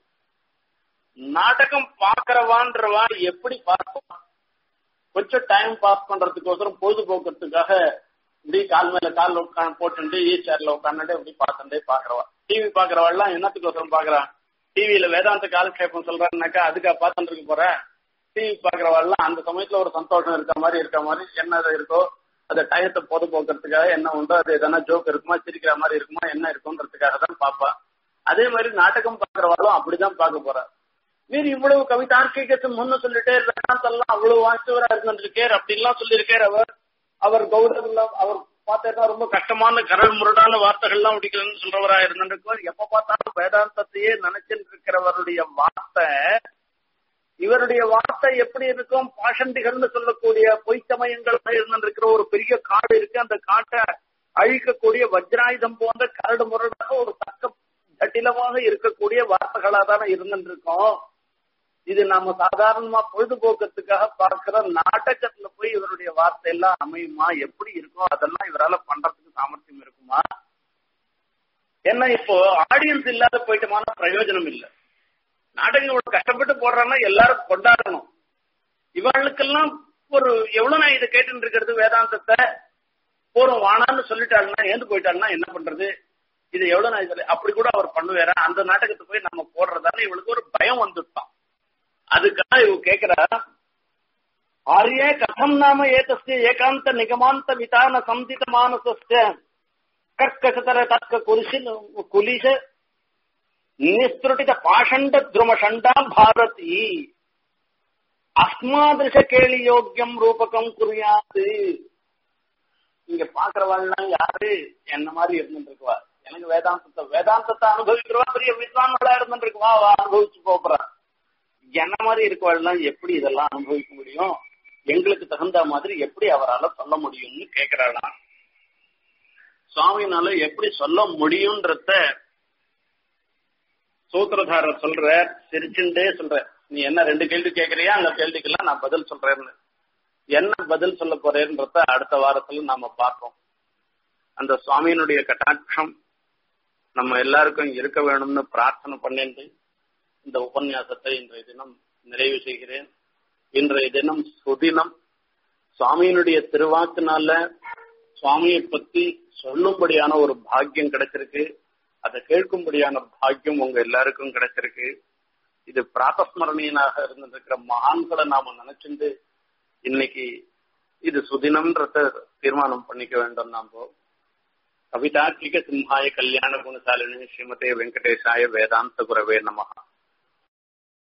நாடகம் பாக்குறவான்றவா எப்படி பார்ப்பான் கொஞ்சம் டைம் பாஸ் பண்றதுக்கோசரம் பொழுதுபோக்குறதுக்காக இப்படி கால் மேல கால் உட்காந்து போட்டு ஈ சேர்ல உட்காந்துட்டு இப்படி பார்த்துட்டே பாக்குறவா டிவி பாக்குறவாள்லாம் என்னத்துக்கோசரம் பாக்குறான் டிவியில வேதாந்த காலக்ஷேபம் சொல்றான்னாக்கா அதுக்கா பார்த்துட்டு இருக்க போற டிவி பாக்குறவாள்லாம் அந்த சமயத்துல ஒரு சந்தோஷம் இருக்க மாதிரி இருக்க மாதிரி என்ன இருக்கோ அந்த டயத்தை பொது போக்குறதுக்காக என்ன உண்டோ அது எதனா ஜோக் இருக்குமா சிரிக்கிற மாதிரி இருக்குமா என்ன இருக்கும்ன்றதுக்காக தான் பாப்பா அதே மாதிரி நாடகம் பாக்குறவாளும் அப்படிதான் பார்க்க போறா நீர் இவ்வளவு கவிதார்க்கிகத்து முன்னு சொல்லிட்டே வேதாந்தெல்லாம் அவ்வளவு வாசிச்சவரா இருந்திருக்கார் அப்படின்லாம் சொல்லியிருக்கார் அவர் அவர் கௌரவ அவர் பார்த்தா ரொம்ப கஷ்டமான கரல் முரடான வார்த்தைகள்லாம் முடிக்கலன்னு சொல்றவரா இருந்திருக்கார் எப்ப பார்த்தாலும் வேதாந்தத்தையே நினைச்சிட்டு இருக்கிறவருடைய வார்த்தை இவருடைய வார்த்தை எப்படி இருக்கும் பாஷண்டிகள்னு சொல்லக்கூடிய பொய்ச்சமயங்கள் இருந்திருக்கிற ஒரு பெரிய காடு இருக்கு அந்த காட்டை அழிக்கக்கூடிய வஜ்ராயுதம் போன்ற கரடு முரடாக ஒரு தக்க ஜட்டிலமாக இருக்கக்கூடிய வார்த்தைகளா தானே இருந்துருக்கோம் இது நாம சாதாரணமா பொழுதுபோக்கத்துக்காக பார்க்கிற நாடகத்துல போய் இவருடைய வார்த்தை எல்லாம் அமையுமா எப்படி இருக்கும் அதெல்லாம் இவரால பண்றதுக்கு சாமர்த்தியம் இருக்குமா ஏன்னா இப்போ ஆடியன்ஸ் இல்லாத போயிட்டமான பிரயோஜனம் இல்லை நாடகம் இவ்வளவு கஷ்டப்பட்டு போடுறாங்கன்னா எல்லாரும் கொண்டாடணும் இவளுக்கெல்லாம் ஒரு எவ்வளவு நான் இதை கேட்டு இருக்கிறது வேதாந்தத்தை போறோம் வானான்னு சொல்லிட்டாருன்னா ஏந்து போயிட்டாருன்னா என்ன பண்றது இது எவ்வளவு நான் இதுல அப்படி கூட அவர் பண்ணுவாரா அந்த நாடகத்தை போய் நம்ம போடுறதால இவளுக்கு ஒரு பயம் வந்துட்டான் அதுக்காக இவ கேக்குறா ஆரிய கதம் நாம ஏதஸ்ய ஏகாந்த நிகமாந்த விதான சந்தித மானசஸ்ய கர்க்கசதர தர்க்க குலிஷ குலிஷ நிஸ்திருட்டித பாஷண்ட துருமஷண்டா பாரதி அஸ்மாதிருஷ கேலி யோக்கியம் ரூபகம் குறியாது இங்க பாக்குறவாள்லாம் யாரு என்ன மாதிரி இருந்துருக்குவா எனக்கு வேதாந்தத்தை வேதாந்தத்தை அனுபவிக்கிறவா பெரிய வித்வான்களா இருந்துருக்குவா அவ அனுபவிச்சு போறா என்ன மாதிரி இருக்கவாள்லாம் எப்படி இதெல்லாம் அனுபவிக்க முடியும் எங்களுக்கு தகுந்த மாதிரி எப்படி அவரால் சொல்ல முடியும்னு கேக்குறாளாம் சுவாமினால எப்படி சொல்ல முடியும்ன்றத சூத்திரதாரர் சொல்ற சிரிச்சுட்டே சொல்ற நீ என்ன ரெண்டு கேள்வி கேட்கறியா அந்த கேள்விக்கெல்லாம் நான் பதில் சொல்றேன்னு என்ன பதில் சொல்ல போறேன்றத அடுத்த வாரத்துல நாம பார்ப்போம் அந்த சுவாமியினுடைய கட்டாட்சம் நம்ம எல்லாருக்கும் இருக்க வேணும்னு பிரார்த்தனை பண்ணிட்டு இந்த உபன்யாசத்தை இன்றைய தினம் நிறைவு செய்கிறேன் இன்றைய தினம் சுதினம் சுவாமியினுடைய திருவாக்குனால சுவாமியை பத்தி சொல்லும்படியான ஒரு பாக்கியம் கிடைச்சிருக்கு அதை கேட்கும்படியான பாக்கியம் உங்க எல்லாருக்கும் கிடைச்சிருக்கு இது பிராத்தஸ்மரணீயனாக இருந்திருக்கிற மகான்களை நாம நினைச்சுட்டு இன்னைக்கு இது சுதினம்ன்றத தீர்மானம் பண்ணிக்க வேண்டும் நாம கவிதாத்மிக சிம்ஹாய கல்யாண குணசாலினி ஸ்ரீமதே வெங்கடேஷாய வேதாந்த குரவே நமகா